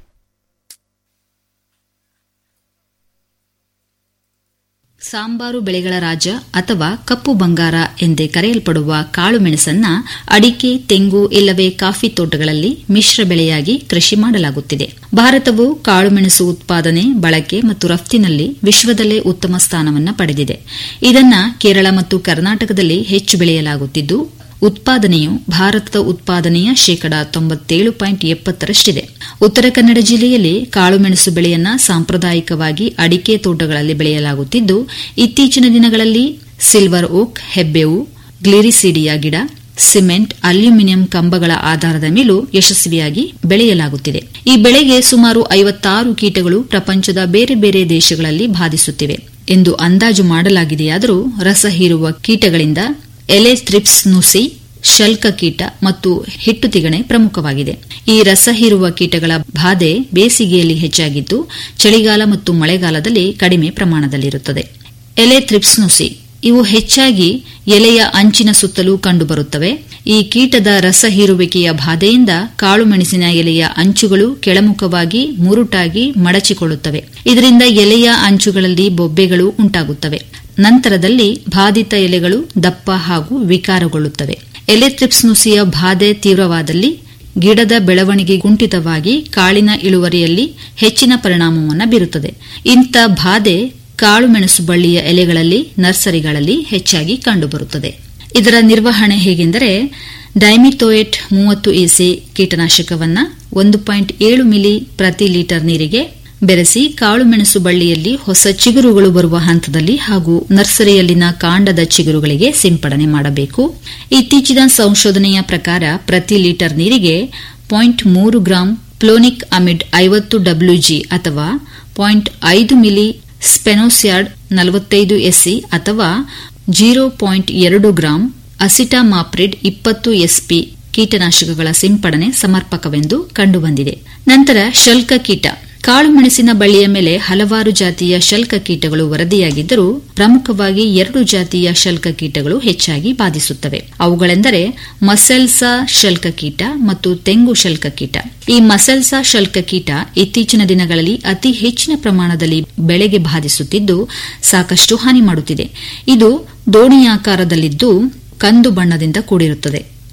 ಸಾಂಬಾರು ಬೆಳೆಗಳ ರಾಜ ಅಥವಾ ಕಪ್ಪು ಬಂಗಾರ ಎಂದೇ ಕರೆಯಲ್ಪಡುವ ಕಾಳು ಮೆಣಸನ್ನ ಅಡಿಕೆ ತೆಂಗು ಇಲ್ಲವೇ ಕಾಫಿ ತೋಟಗಳಲ್ಲಿ ಮಿಶ್ರ ಬೆಳೆಯಾಗಿ ಕೃಷಿ ಮಾಡಲಾಗುತ್ತಿದೆ ಭಾರತವು ಕಾಳುಮೆಣಸು ಉತ್ಪಾದನೆ ಬಳಕೆ ಮತ್ತು ರಫ್ತಿನಲ್ಲಿ ವಿಶ್ವದಲ್ಲೇ ಉತ್ತಮ ಸ್ಥಾನವನ್ನು ಪಡೆದಿದೆ ಇದನ್ನ ಕೇರಳ ಮತ್ತು ಕರ್ನಾಟಕದಲ್ಲಿ ಹೆಚ್ಚು ಬೆಳೆಯಲಾಗುತ್ತಿದ್ದು ಉತ್ಪಾದನೆಯು ಭಾರತದ ಉತ್ಪಾದನೆಯ ಶೇಕಡಾ ತೊಂಬತ್ತೇಳು ಪಾಯಿಂಟ್ ಎಪ್ಪತ್ತರಷ್ಟಿದೆ ಉತ್ತರ ಕನ್ನಡ ಜಿಲ್ಲೆಯಲ್ಲಿ ಕಾಳುಮೆಣಸು ಬೆಳೆಯನ್ನ ಸಾಂಪ್ರದಾಯಿಕವಾಗಿ ಅಡಿಕೆ ತೋಟಗಳಲ್ಲಿ ಬೆಳೆಯಲಾಗುತ್ತಿದ್ದು ಇತ್ತೀಚಿನ ದಿನಗಳಲ್ಲಿ ಸಿಲ್ವರ್ ಓಕ್ ಹೆಬ್ಬೇವು ಗ್ಲಿರಿಸಿಡಿಯಾ ಗಿಡ ಸಿಮೆಂಟ್ ಅಲ್ಯೂಮಿನಿಯಂ ಕಂಬಗಳ ಆಧಾರದ ಮೇಲೂ ಯಶಸ್ವಿಯಾಗಿ ಬೆಳೆಯಲಾಗುತ್ತಿದೆ ಈ ಬೆಳೆಗೆ ಸುಮಾರು ಐವತ್ತಾರು ಕೀಟಗಳು ಪ್ರಪಂಚದ ಬೇರೆ ಬೇರೆ ದೇಶಗಳಲ್ಲಿ ಬಾಧಿಸುತ್ತಿವೆ ಎಂದು ಅಂದಾಜು ಮಾಡಲಾಗಿದೆಯಾದರೂ ರಸ ಹೀರುವ ಕೀಟಗಳಿಂದ ಎಲೆ ಥ್ರಿಪ್ಸ್ ನುಸಿ ಶಲ್ಕ ಕೀಟ ಮತ್ತು ಹಿಟ್ಟು ತಿಗಣೆ ಪ್ರಮುಖವಾಗಿದೆ ಈ ರಸ ಹೀರುವ ಕೀಟಗಳ ಬಾಧೆ ಬೇಸಿಗೆಯಲ್ಲಿ ಹೆಚ್ಚಾಗಿದ್ದು ಚಳಿಗಾಲ ಮತ್ತು ಮಳೆಗಾಲದಲ್ಲಿ ಕಡಿಮೆ ಪ್ರಮಾಣದಲ್ಲಿರುತ್ತದೆ ಎಲೆ ಥ್ರಿಪ್ಸ್ ನುಸಿ ಇವು ಹೆಚ್ಚಾಗಿ ಎಲೆಯ ಅಂಚಿನ ಸುತ್ತಲೂ ಕಂಡುಬರುತ್ತವೆ ಈ ಕೀಟದ ರಸ ಹೀರುವಿಕೆಯ ಬಾಧೆಯಿಂದ ಕಾಳುಮೆಣಸಿನ ಎಲೆಯ ಅಂಚುಗಳು ಕೆಳಮುಖವಾಗಿ ಮುರುಟಾಗಿ ಮಡಚಿಕೊಳ್ಳುತ್ತವೆ ಇದರಿಂದ ಎಲೆಯ ಅಂಚುಗಳಲ್ಲಿ ಬೊಬ್ಬೆಗಳು ಉಂಟಾಗುತ್ತವೆ ನಂತರದಲ್ಲಿ ಬಾಧಿತ ಎಲೆಗಳು ದಪ್ಪ ಹಾಗೂ ವಿಕಾರಗೊಳ್ಳುತ್ತವೆ ಎಲೆ ಥ್ರಿಪ್ಸ್ ನುಸಿಯ ಬಾಧೆ ತೀವ್ರವಾದಲ್ಲಿ ಗಿಡದ ಬೆಳವಣಿಗೆ ಕುಂಠಿತವಾಗಿ ಕಾಳಿನ ಇಳುವರಿಯಲ್ಲಿ ಹೆಚ್ಚಿನ ಪರಿಣಾಮವನ್ನು ಬೀರುತ್ತದೆ ಇಂಥ ಬಾಧೆ ಕಾಳುಮೆಣಸು ಬಳ್ಳಿಯ ಎಲೆಗಳಲ್ಲಿ ನರ್ಸರಿಗಳಲ್ಲಿ ಹೆಚ್ಚಾಗಿ ಕಂಡುಬರುತ್ತದೆ ಇದರ ನಿರ್ವಹಣೆ ಹೇಗೆಂದರೆ ಡೈಮಿಥೋಯೇಟ್ ಮೂವತ್ತು ಇಸಿ ಕೀಟನಾಶಕವನ್ನು ಒಂದು ಪಾಯಿಂಟ್ ಏಳು ಮಿಲಿ ಪ್ರತಿ ಲೀಟರ್ ನೀರಿಗೆ ಬೆರೆಸಿ ಕಾಳುಮೆಣಸು ಬಳ್ಳಿಯಲ್ಲಿ ಹೊಸ ಚಿಗುರುಗಳು ಬರುವ ಹಂತದಲ್ಲಿ ಹಾಗೂ ನರ್ಸರಿಯಲ್ಲಿನ ಕಾಂಡದ ಚಿಗುರುಗಳಿಗೆ ಸಿಂಪಡಣೆ ಮಾಡಬೇಕು ಇತ್ತೀಚಿನ ಸಂಶೋಧನೆಯ ಪ್ರಕಾರ ಪ್ರತಿ ಲೀಟರ್ ನೀರಿಗೆ ಪಾಯಿಂಟ್ ಮೂರು ಗ್ರಾಂ ಪ್ಲೋನಿಕ್ ಅಮಿಡ್ ಐವತ್ತು ಡಬ್ಲ್ಯೂಜಿ ಅಥವಾ ಪಾಯಿಂಟ್ ಐದು ಮಿಲಿ ಸ್ಪೆನೋಸ್ಯಾಡ್ ನಲವತ್ತೈದು ಎಸ್ಸಿ ಅಥವಾ ಜೀರೋ ಪಾಯಿಂಟ್ ಎರಡು ಗ್ರಾಂ ಅಸಿಟಾಮಾಪ್ರಿಡ್ ಇಪ್ಪತ್ತು ಎಸ್ಪಿ ಕೀಟನಾಶಕಗಳ ಸಿಂಪಡಣೆ ಸಮರ್ಪಕವೆಂದು ಕಂಡುಬಂದಿದೆ ನಂತರ ಶಲ್ಕ ಕೀಟ ಕಾಳುಮೆಣಸಿನ ಬಳ್ಳಿಯ ಮೇಲೆ ಹಲವಾರು ಜಾತಿಯ ಶಲ್ಕ ಕೀಟಗಳು ವರದಿಯಾಗಿದ್ದರೂ ಪ್ರಮುಖವಾಗಿ ಎರಡು ಜಾತಿಯ ಶಲ್ಕ ಕೀಟಗಳು ಹೆಚ್ಚಾಗಿ ಬಾಧಿಸುತ್ತವೆ ಅವುಗಳೆಂದರೆ ಮಸೆಲ್ಸಾ ಶಲ್ಕ ಕೀಟ ಮತ್ತು ತೆಂಗು ಶಲ್ಕ ಕೀಟ ಈ ಮಸೆಲ್ಸಾ ಶಲ್ಕ ಕೀಟ ಇತ್ತೀಚಿನ ದಿನಗಳಲ್ಲಿ ಅತಿ ಹೆಚ್ಚಿನ ಪ್ರಮಾಣದಲ್ಲಿ ಬೆಳೆಗೆ ಬಾಧಿಸುತ್ತಿದ್ದು ಸಾಕಷ್ಟು ಹಾನಿ ಮಾಡುತ್ತಿದೆ ಇದು ದೋಣಿಯಾಕಾರದಲ್ಲಿದ್ದು ಕಂದು ಬಣ್ಣದಿಂದ ಕೂಡಿರುತ್ತದೆ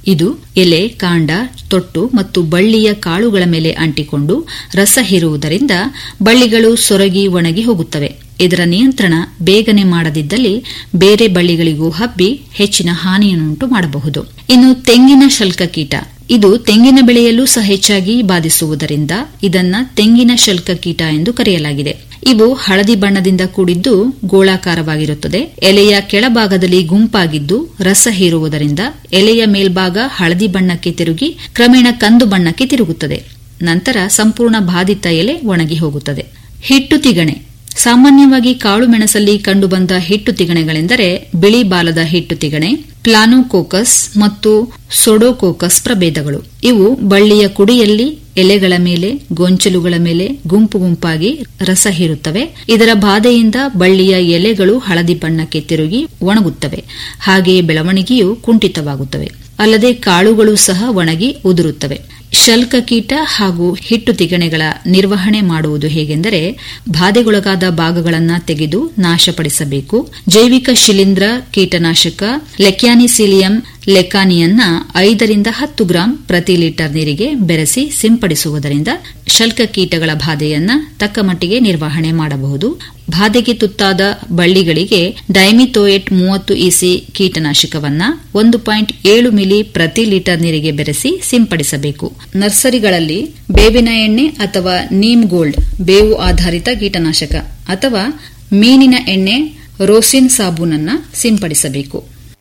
ಇದು ಎಲೆ ಕಾಂಡ ತೊಟ್ಟು ಮತ್ತು ಬಳ್ಳಿಯ ಕಾಳುಗಳ ಮೇಲೆ ಅಂಟಿಕೊಂಡು ರಸ ಹೀರುವುದರಿಂದ ಬಳ್ಳಿಗಳು ಸೊರಗಿ ಒಣಗಿ ಹೋಗುತ್ತವೆ ಇದರ ನಿಯಂತ್ರಣ ಬೇಗನೆ ಮಾಡದಿದ್ದಲ್ಲಿ ಬೇರೆ ಬಳ್ಳಿಗಳಿಗೂ ಹಬ್ಬಿ ಹೆಚ್ಚಿನ ಹಾನಿಯನ್ನುಂಟು ಮಾಡಬಹುದು ಇನ್ನು ತೆಂಗಿನ ಶಲ್ಕ ಕೀಟ ಇದು ತೆಂಗಿನ ಬೆಳೆಯಲ್ಲೂ ಸಹ ಹೆಚ್ಚಾಗಿ ಬಾಧಿಸುವುದರಿಂದ ಇದನ್ನ ತೆಂಗಿನ ಶಲ್ಕ ಕೀಟ ಎಂದು ಕರೆಯಲಾಗಿದೆ ಇವು ಹಳದಿ ಬಣ್ಣದಿಂದ ಕೂಡಿದ್ದು ಗೋಳಾಕಾರವಾಗಿರುತ್ತದೆ ಎಲೆಯ ಕೆಳಭಾಗದಲ್ಲಿ ಗುಂಪಾಗಿದ್ದು ರಸ ಹೀರುವುದರಿಂದ ಎಲೆಯ ಮೇಲ್ಭಾಗ ಹಳದಿ ಬಣ್ಣಕ್ಕೆ ತಿರುಗಿ ಕ್ರಮೇಣ ಕಂದು ಬಣ್ಣಕ್ಕೆ ತಿರುಗುತ್ತದೆ ನಂತರ ಸಂಪೂರ್ಣ ಬಾಧಿತ ಎಲೆ ಒಣಗಿ ಹೋಗುತ್ತದೆ ಹಿಟ್ಟು ತಿಗಣೆ ಸಾಮಾನ್ಯವಾಗಿ ಕಾಳು ಮೆಣಸಲ್ಲಿ ಕಂಡುಬಂದ ಹಿಟ್ಟು ತಿಗಣೆಗಳೆಂದರೆ ಬಿಳಿ ಬಾಲದ ಹಿಟ್ಟು ತಿಗಣೆ ಪ್ಲಾನೋಕೋಕಸ್ ಮತ್ತು ಸೊಡೋಕೋಕಸ್ ಪ್ರಭೇದಗಳು ಇವು ಬಳ್ಳಿಯ ಕುಡಿಯಲ್ಲಿ ಎಲೆಗಳ ಮೇಲೆ ಗೊಂಚಲುಗಳ ಮೇಲೆ ಗುಂಪು ಗುಂಪಾಗಿ ರಸ ಹೀರುತ್ತವೆ ಇದರ ಬಾಧೆಯಿಂದ ಬಳ್ಳಿಯ ಎಲೆಗಳು ಹಳದಿ ಬಣ್ಣಕ್ಕೆ ತಿರುಗಿ ಒಣಗುತ್ತವೆ ಹಾಗೆಯೇ ಬೆಳವಣಿಗೆಯು ಕುಂಠಿತವಾಗುತ್ತವೆ ಅಲ್ಲದೆ ಕಾಳುಗಳು ಸಹ ಒಣಗಿ ಉದುರುತ್ತವೆ ಶಲ್ಕ ಕೀಟ ಹಾಗೂ ಹಿಟ್ಟು ತಿಗಣೆಗಳ ನಿರ್ವಹಣೆ ಮಾಡುವುದು ಹೇಗೆಂದರೆ ಬಾಧೆಗೊಳಗಾದ ಭಾಗಗಳನ್ನು ತೆಗೆದು ನಾಶಪಡಿಸಬೇಕು ಜೈವಿಕ ಶಿಲೀಂಧ್ರ ಕೀಟನಾಶಕ ಲೆಕ್ಯಾನಿಸಿಲಿಯಂ ಲೆಕಾನಿಯನ್ನ ಐದರಿಂದ ಹತ್ತು ಗ್ರಾಂ ಪ್ರತಿ ಲೀಟರ್ ನೀರಿಗೆ ಬೆರೆಸಿ ಸಿಂಪಡಿಸುವುದರಿಂದ ಶಲ್ಕ ಕೀಟಗಳ ಬಾಧೆಯನ್ನ ತಕ್ಕಮಟ್ಟಿಗೆ ನಿರ್ವಹಣೆ ಮಾಡಬಹುದು ಬಾಧೆಗೆ ತುತ್ತಾದ ಬಳ್ಳಿಗಳಿಗೆ ಡೈಮಿಥೋಯೆಟ್ ಮೂವತ್ತು ಇಸಿ ಕೀಟನಾಶಕವನ್ನ ಒಂದು ಪಾಯಿಂಟ್ ಏಳು ಮಿಲಿ ಪ್ರತಿ ಲೀಟರ್ ನೀರಿಗೆ ಬೆರೆಸಿ ಸಿಂಪಡಿಸಬೇಕು ನರ್ಸರಿಗಳಲ್ಲಿ ಬೇವಿನ ಎಣ್ಣೆ ಅಥವಾ ನೀಮ್ ಗೋಲ್ಡ್ ಬೇವು ಆಧಾರಿತ ಕೀಟನಾಶಕ ಅಥವಾ ಮೀನಿನ ಎಣ್ಣೆ ರೋಸಿನ್ ಸಾಬೂನನ್ನ ಸಿಂಪಡಿಸಬೇಕು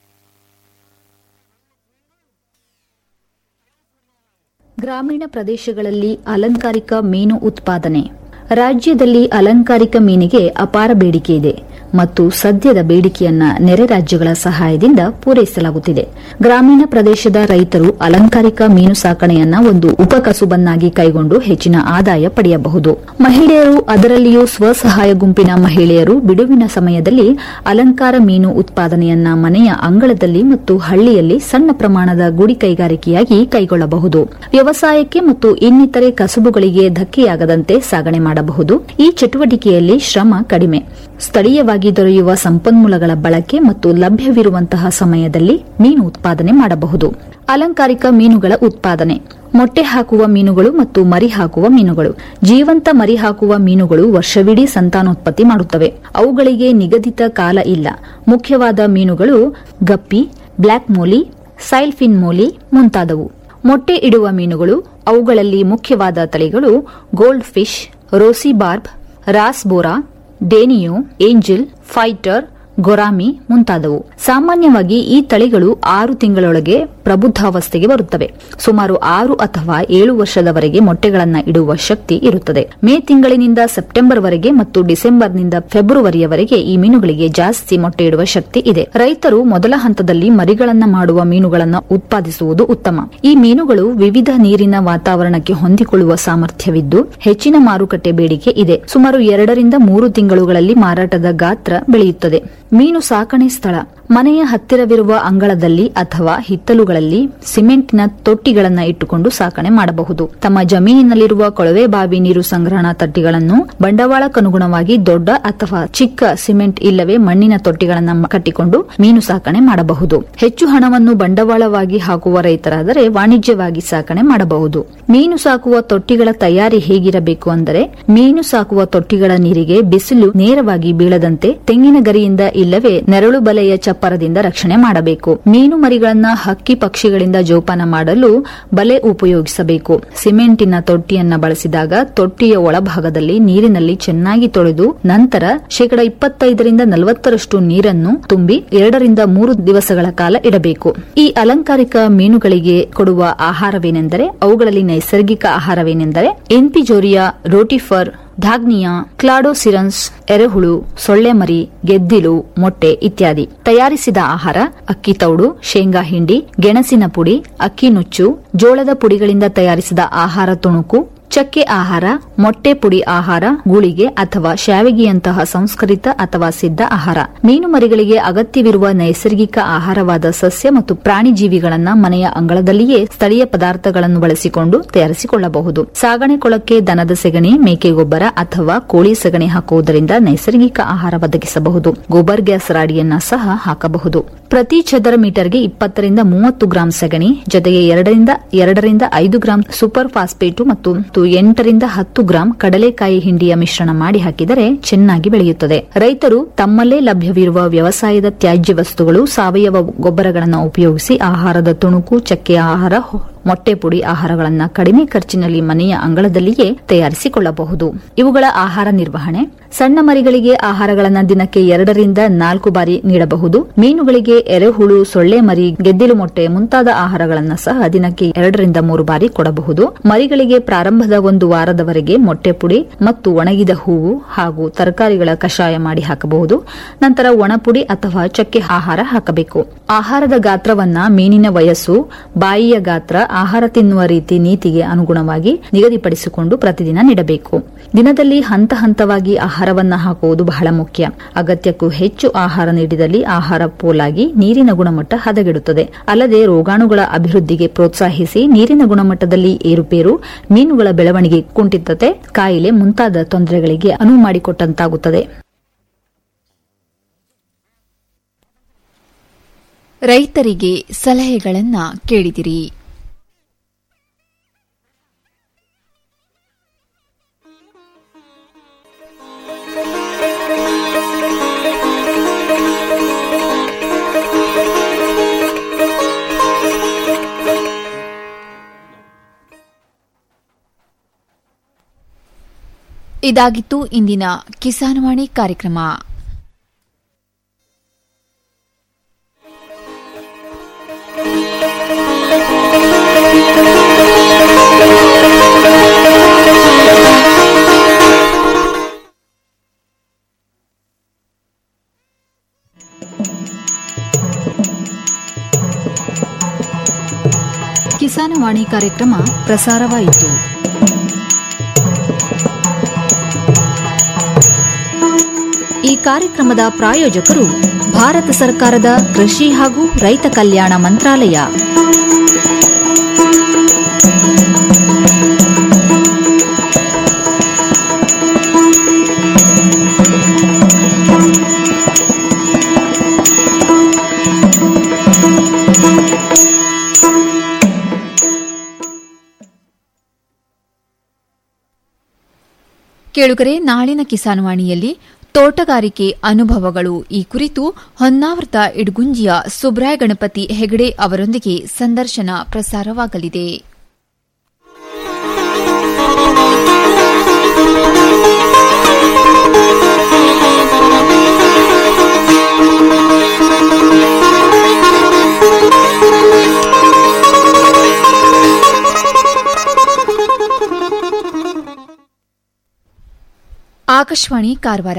ಗ್ರಾಮೀಣ ಪ್ರದೇಶಗಳಲ್ಲಿ ಅಲಂಕಾರಿಕ ಮೀನು ಉತ್ಪಾದನೆ ರಾಜ್ಯದಲ್ಲಿ ಅಲಂಕಾರಿಕ ಮೀನಿಗೆ ಅಪಾರ ಬೇಡಿಕೆ ಇದೆ ಮತ್ತು ಸದ್ಯದ ಬೇಡಿಕೆಯನ್ನ ನೆರೆ ರಾಜ್ಯಗಳ ಸಹಾಯದಿಂದ ಪೂರೈಸಲಾಗುತ್ತಿದೆ ಗ್ರಾಮೀಣ ಪ್ರದೇಶದ ರೈತರು ಅಲಂಕಾರಿಕ ಮೀನು ಸಾಕಣೆಯನ್ನ ಒಂದು ಉಪಕಸುಬನ್ನಾಗಿ ಕೈಗೊಂಡು ಹೆಚ್ಚಿನ ಆದಾಯ ಪಡೆಯಬಹುದು ಮಹಿಳೆಯರು ಅದರಲ್ಲಿಯೂ ಸ್ವಸಹಾಯ ಗುಂಪಿನ ಮಹಿಳೆಯರು ಬಿಡುವಿನ ಸಮಯದಲ್ಲಿ ಅಲಂಕಾರ ಮೀನು ಉತ್ಪಾದನೆಯನ್ನ ಮನೆಯ ಅಂಗಳದಲ್ಲಿ ಮತ್ತು ಹಳ್ಳಿಯಲ್ಲಿ ಸಣ್ಣ ಪ್ರಮಾಣದ ಗುಡಿ ಕೈಗಾರಿಕೆಯಾಗಿ ಕೈಗೊಳ್ಳಬಹುದು ವ್ಯವಸಾಯಕ್ಕೆ ಮತ್ತು ಇನ್ನಿತರೆ ಕಸುಬುಗಳಿಗೆ ಧಕ್ಕೆಯಾಗದಂತೆ ಸಾಗಣೆ ಮಾಡಬಹುದು ಈ ಚಟುವಟಿಕೆಯಲ್ಲಿ ಶ್ರಮ ಕಡಿಮೆ ಸ್ಥಳೀಯವಾಗಿ ದೊರೆಯುವ ಸಂಪನ್ಮೂಲಗಳ ಬಳಕೆ ಮತ್ತು ಲಭ್ಯವಿರುವಂತಹ ಸಮಯದಲ್ಲಿ ಮೀನು ಉತ್ಪಾದನೆ ಮಾಡಬಹುದು ಅಲಂಕಾರಿಕ ಮೀನುಗಳ ಉತ್ಪಾದನೆ ಮೊಟ್ಟೆ ಹಾಕುವ ಮೀನುಗಳು ಮತ್ತು ಮರಿ ಹಾಕುವ ಮೀನುಗಳು ಜೀವಂತ ಮರಿ ಹಾಕುವ ಮೀನುಗಳು ವರ್ಷವಿಡೀ ಸಂತಾನೋತ್ಪತ್ತಿ ಮಾಡುತ್ತವೆ ಅವುಗಳಿಗೆ ನಿಗದಿತ ಕಾಲ ಇಲ್ಲ ಮುಖ್ಯವಾದ ಮೀನುಗಳು guppy black molly sailfin molly ಮುಂತಾದವು ಮೊಟ್ಟೆ ಇಡುವ ಮೀನುಗಳು ಅವುಗಳಲ್ಲಿ ಮುಖ್ಯವಾದ ತಳಿಗಳು gold fish rosy barb rasbora danio angel fighter gourami ಮುಂತಾದವು ಸಾಮಾನ್ಯವಾಗಿ ಈ ತಳಿಗಳು ಆರು ತಿಂಗಳೊಳಗೆ ಪ್ರಬುದ್ಧಾವಸ್ಥೆಗೆ ಬರುತ್ತವೆ ಸುಮಾರು ಆರು ಅಥವಾ ಏಳು ವರ್ಷದವರೆಗೆ ಮೊಟ್ಟೆಗಳನ್ನು ಇಡುವ ಶಕ್ತಿ ಇರುತ್ತದೆ ಮೇ ತಿಂಗಳಿನಿಂದ ಸೆಪ್ಟೆಂಬರ್ವರೆಗೆ ಮತ್ತು ಡಿಸೆಂಬರ್ನಿಂದ ಫೆಬ್ರವರಿಯವರೆಗೆ ಈ ಮೀನುಗಳಿಗೆ ಜಾಸ್ತಿ ಮೊಟ್ಟೆ ಇಡುವ ಶಕ್ತಿ ಇದೆ ರೈತರು ಮೊದಲ ಹಂತದಲ್ಲಿ ಮರಿಗಳನ್ನ ಮಾಡುವ ಮೀನುಗಳನ್ನು ಉತ್ಪಾದಿಸುವುದು ಉತ್ತಮ ಈ ಮೀನುಗಳು ವಿವಿಧ ನೀರಿನ ವಾತಾವರಣಕ್ಕೆ ಹೊಂದಿಕೊಳ್ಳುವ ಸಾಮರ್ಥ್ಯವಿದ್ದು ಹೆಚ್ಚಿನ ಮಾರುಕಟ್ಟೆ ಬೇಡಿಕೆ ಇದೆ ಸುಮಾರು ಎರಡರಿಂದ ಮೂರು ತಿಂಗಳುಗಳಲ್ಲಿ ಮಾರಾಟದ ಗಾತ್ರ ಬೆಳೆಯುತ್ತದೆ ಮೀನು ಸಾಕಣೆ ಸ್ಥಳ ಮನೆಯ ಹತ್ತಿರವಿರುವ ಅಂಗಳದಲ್ಲಿ ಅಥವಾ ಹಿತ್ತಲುಗಳಲ್ಲಿ ಸಿಮೆಂಟಿನ ತೊಟ್ಟಿಗಳನ್ನು ಇಟ್ಟುಕೊಂಡು ಸಾಕಣೆ ಮಾಡಬಹುದು ತಮ್ಮ ಜಮೀನಿನಲ್ಲಿರುವ ಕೊಳವೆ ಬಾವಿ ನೀರು ಸಂಗ್ರಹಣಾ ತೊಟ್ಟಿಗಳನ್ನು ಬಂಡವಾಳಕ್ಕನುಗುಣವಾಗಿ ದೊಡ್ಡ ಅಥವಾ ಚಿಕ್ಕ ಸಿಮೆಂಟ್ ಇಲ್ಲವೇ ಮಣ್ಣಿನ ತೊಟ್ಟಿಗಳನ್ನು ಕಟ್ಟಿಕೊಂಡು ಮೀನು ಸಾಕಣೆ ಮಾಡಬಹುದು ಹೆಚ್ಚು ಹಣವನ್ನು ಬಂಡವಾಳವಾಗಿ ಹಾಕುವ ರೈತರಾದರೆ ವಾಣಿಜ್ಯವಾಗಿ ಸಾಕಣೆ ಮಾಡಬಹುದು ಮೀನು ಸಾಕುವ ತೊಟ್ಟಿಗಳ ತಯಾರಿ ಹೇಗಿರಬೇಕು ಅಂದರೆ ಮೀನು ಸಾಕುವ ತೊಟ್ಟಿಗಳ ನೀರಿಗೆ ಬಿಸಿಲು ನೇರವಾಗಿ ಬೀಳದಂತೆ ತೆಂಗಿನ ಗರಿಯಿಂದ ಇಲ್ಲವೇ ನೆರಳು ಬಲೆಯ ಚಪ್ಪರದಿಂದ ರಕ್ಷಣೆ ಮಾಡಬೇಕು ಮೀನು ಮರಿಗಳನ್ನ ಹಕ್ಕಿ ಪಕ್ಷಿಗಳಿಂದ ಜೋಪಾನ ಮಾಡಲು ಬಲೆ ಉಪಯೋಗಿಸಬೇಕು ಸಿಮೆಂಟಿನ ತೊಟ್ಟಿಯನ್ನ ಬಳಸಿದಾಗ ತೊಟ್ಟಿಯ ಒಳಭಾಗದಲ್ಲಿ ನೀರಿನಲ್ಲಿ ಚೆನ್ನಾಗಿ ತೊಳೆದು ನಂತರ ಶೇಕಡ ಇಪ್ಪತ್ತೈದರಿಂದ ನಲವತ್ತರಷ್ಟು ನೀರನ್ನು ತುಂಬಿ ಎರಡರಿಂದ ಮೂರು ದಿವಸಗಳ ಕಾಲ ಇಡಬೇಕು ಈ ಅಲಂಕಾರಿಕ ಮೀನುಗಳಿಗೆ ಕೊಡುವ ಆಹಾರವೇನೆಂದರೆ ಅವುಗಳಲ್ಲಿ ನೈಸರ್ಗಿಕ ಆಹಾರವೇನೆಂದರೆ ಎನ್ಪಿಜೋರಿಯಾ ರೋಟಿಫರ್ ಧಾಗ್ನಿಯಾ ಕ್ಲಾಡೋಸಿರನ್ಸ್ ಎರೆಹುಳು ಸೊಳ್ಳೆಮರಿ ಗೆದ್ದಿಲು ಮೊಟ್ಟೆ ಇತ್ಯಾದಿ ತಯಾರಿಸಿದ ಆಹಾರ ಅಕ್ಕಿ ತೌಡು ಶೇಂಗಾ ಹಿಂಡಿ ಗೆಣಸಿನ ಪುಡಿ ಅಕ್ಕಿ ನುಚ್ಚು ಜೋಳದ ಪುಡಿಗಳಿಂದ ತಯಾರಿಸಿದ ಆಹಾರ ತುಣುಕು ಚಕ್ಕೆ ಆಹಾರ ಮೊಟ್ಟೆ ಪುಡಿ ಆಹಾರ ಗುಳಿಗೆ ಅಥವಾ ಶಾವಿಗೆಯಂತಹ ಸಂಸ್ಕರಿತ ಅಥವಾ ಸಿದ್ಧ ಆಹಾರ ಮೀನು ಮರಿಗಳಿಗೆ ಅಗತ್ಯವಿರುವ ನೈಸರ್ಗಿಕ ಆಹಾರವಾದ ಸಸ್ಯ ಮತ್ತು ಪ್ರಾಣಿ ಜೀವಿಗಳನ್ನ ಮನೆಯ ಅಂಗಳದಲ್ಲಿಯೇ ಸ್ಥಳೀಯ ಪದಾರ್ಥಗಳನ್ನು ಬಳಸಿಕೊಂಡು ತಯಾರಿಸಿಕೊಳ್ಳಬಹುದು ಸಾಗಣೆ ಕೊಳಕ್ಕೆ ದನದ ಸೆಗಣಿ ಮೇಕೆ ಗೊಬ್ಬರ ಅಥವಾ ಕೋಳಿ ಸಗಣಿ ಹಾಕುವುದರಿಂದ ನೈಸರ್ಗಿಕ ಆಹಾರ ಒದಗಿಸಬಹುದು ಗೋಬರ್ ಗ್ಯಾಸ್ ರಾಡಿಯನ್ನ ಸಹ ಹಾಕಬಹುದು ಪ್ರತಿ ಚದರ ಮೀಟರ್ಗೆ ಇಪ್ಪತ್ತರಿಂದ ಮೂವತ್ತು ಗ್ರಾಂ ಸಗಣಿ ಜೊತೆಗೆ ಎರಡರಿಂದ ಎರಡರಿಂದ ಐದು ಗ್ರಾಂ ಸೂಪರ್ ಫಾಸ್ಫೇಟು ಮತ್ತು ಎಂಟರಿಂದ ಹತ್ತು ಗ್ರಾಂ ಕಡಲೆಕಾಯಿ ಹಿಂಡಿಯ ಮಿಶ್ರಣ ಮಾಡಿ ಹಾಕಿದರೆ ಚೆನ್ನಾಗಿ ಬೆಳೆಯುತ್ತದೆ ರೈತರು ತಮ್ಮಲ್ಲೇ ಲಭ್ಯವಿರುವ ವ್ಯವಸಾಯದ ತ್ಯಾಜ್ಯ ವಸ್ತುಗಳು ಸಾವಯವ ಗೊಬ್ಬರಗಳನ್ನು ಉಪಯೋಗಿಸಿ ಆಹಾರದ ತುಣುಕು ಚಕ್ಕೆ ಆಹಾರ ಮೊಟ್ಟೆ ಪುಡಿ ಆಹಾರಗಳನ್ನು ಕಡಿಮೆ ಖರ್ಚಿನಲ್ಲಿ ಮನೆಯ ಅಂಗಳದಲ್ಲಿಯೇ ತಯಾರಿಸಿಕೊಳ್ಳಬಹುದು ಇವುಗಳ ಆಹಾರ ನಿರ್ವಹಣೆ ಸಣ್ಣ ಮರಿಗಳಿಗೆ ಆಹಾರಗಳನ್ನು ದಿನಕ್ಕೆ ಎರಡರಿಂದ ನಾಲ್ಕು ಬಾರಿ ನೀಡಬಹುದು ಮೀನುಗಳಿಗೆ ಎರೆಹುಳು ಸೊಳ್ಳೆ ಮರಿ ಗೆದ್ದಿಲು ಮೊಟ್ಟೆ ಮುಂತಾದ ಆಹಾರಗಳನ್ನು ಸಹ ದಿನಕ್ಕೆ ಎರಡರಿಂದ ಮೂರು ಬಾರಿ ಕೊಡಬಹುದು ಮರಿಗಳಿಗೆ ಪ್ರಾರಂಭದ ಒಂದು ವಾರದವರೆಗೆ ಮೊಟ್ಟೆ ಪುಡಿ ಮತ್ತು ಒಣಗಿದ ಹೂವು ಹಾಗೂ ತರಕಾರಿಗಳ ಕಷಾಯ ಮಾಡಿ ಹಾಕಬಹುದು ನಂತರ ಒಣಪುಡಿ ಅಥವಾ ಚಕ್ಕೆ ಆಹಾರ ಹಾಕಬೇಕು ಆಹಾರದ ಗಾತ್ರವನ್ನ ಮೀನಿನ ವಯಸ್ಸು ಬಾಯಿಯ ಗಾತ್ರ ಆಹಾರ ತಿನ್ನುವ ರೀತಿ ನೀತಿಗೆ ಅನುಗುಣವಾಗಿ ನಿಗದಿಪಡಿಸಿಕೊಂಡು ಪ್ರತಿದಿನ ನೀಡಬೇಕು ದಿನದಲ್ಲಿ ಹಂತ ಹಂತವಾಗಿ ಆಹಾರವನ್ನ ಹಾಕುವುದು ಬಹಳ ಮುಖ್ಯ ಅಗತ್ಯಕ್ಕೂ ಹೆಚ್ಚು ಆಹಾರ ನೀಡಿದಲ್ಲಿ ಆಹಾರ ಪೋಲಾಗಿ ನೀರಿನ ಗುಣಮಟ್ಟ ಹದಗೆಡುತ್ತದೆ ಅಲ್ಲದೆ ರೋಗಾಣುಗಳ ಅಭಿವೃದ್ಧಿಗೆ ಪ್ರೋತ್ಸಾಹಿಸಿ ನೀರಿನ ಗುಣಮಟ್ಟದಲ್ಲಿ ಏರುಪೇರು ಮೀನುಗಳ ಬೆಳವಣಿಗೆ ಕುಂಠಿತತೆ ಕಾಯಿಲೆ ಮುಂತಾದ ತೊಂದರೆಗಳಿಗೆ ಅನುವು ಮಾಡಿಕೊಟ್ಟಂತಾಗುತ್ತದೆ ರೈತರಿಗೆ ಸಲಹೆಗಳನ್ನ ಕೇಳಿದಿರಿ ಇದಾಗಿತ್ತು ಇಂದಿನ ಕಿಸಾನ್ವಾಣಿ ಕಾರ್ಯಕ್ರಮ ಕಿಸಾನವಾಣಿ ಕಾರ್ಯಕ್ರಮ ಪ್ರಸಾರವಾಯಿತು ಈ ಕಾರ್ಯಕ್ರಮದ ಪ್ರಾಯೋಜಕರು ಭಾರತ ಸರ್ಕಾರದ ಕೃಷಿ ಹಾಗೂ ರೈತ ಕಲ್ಯಾಣ ಮಂತ್ರಾಲಯ ಕೇಳುಗರೆ ನಾಳಿನ ಕಿಸಾನ್ವಾಣಿಯಲ್ಲಿ ತೋಟಗಾರಿಕೆ ಅನುಭವಗಳು ಈ ಕುರಿತು ಹೊನ್ನಾವೃತ ಇಡ್ಗುಂಜಿಯ ಸುಬ್ರಾಯ ಗಣಪತಿ ಹೆಗಡೆ ಅವರೊಂದಿಗೆ ಸಂದರ್ಶನ ಪ್ರಸಾರವಾಗಲಿದೆ ಆಕಾಶವಾಣಿ ಕಾರವಾರ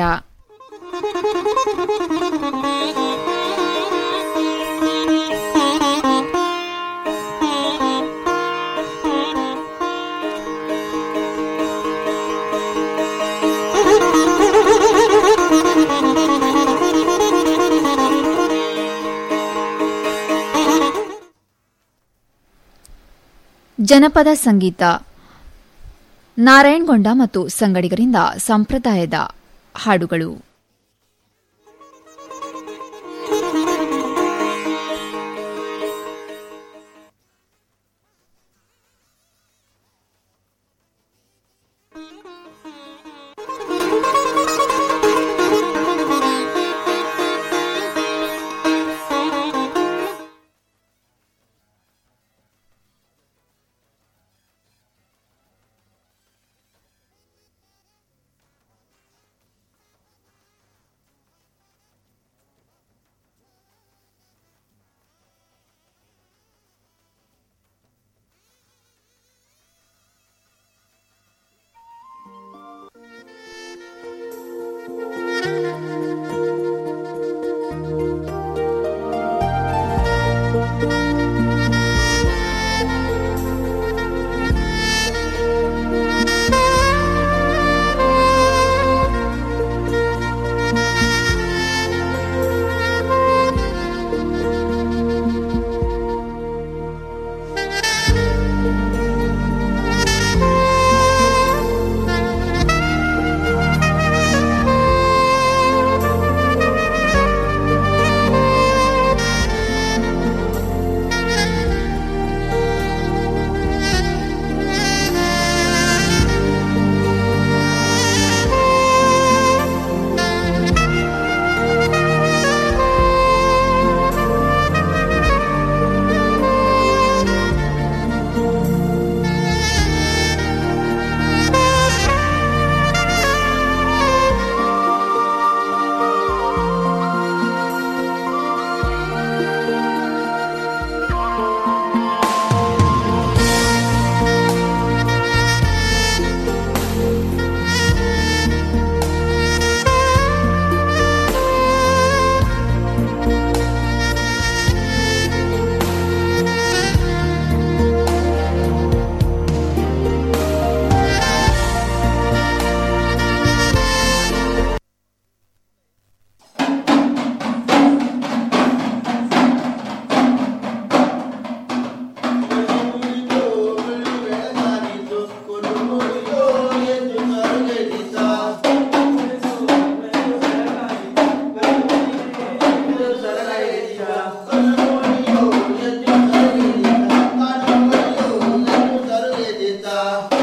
ಜನಪದ ಸಂಗೀತ ನಾರಾಯಣಗೊಂಡ ಮತ್ತು ಸಂಗಡಿಗರಿಂದ ಸಂಪ್ರದಾಯದ ಹಾಡುಗಳು ತಾ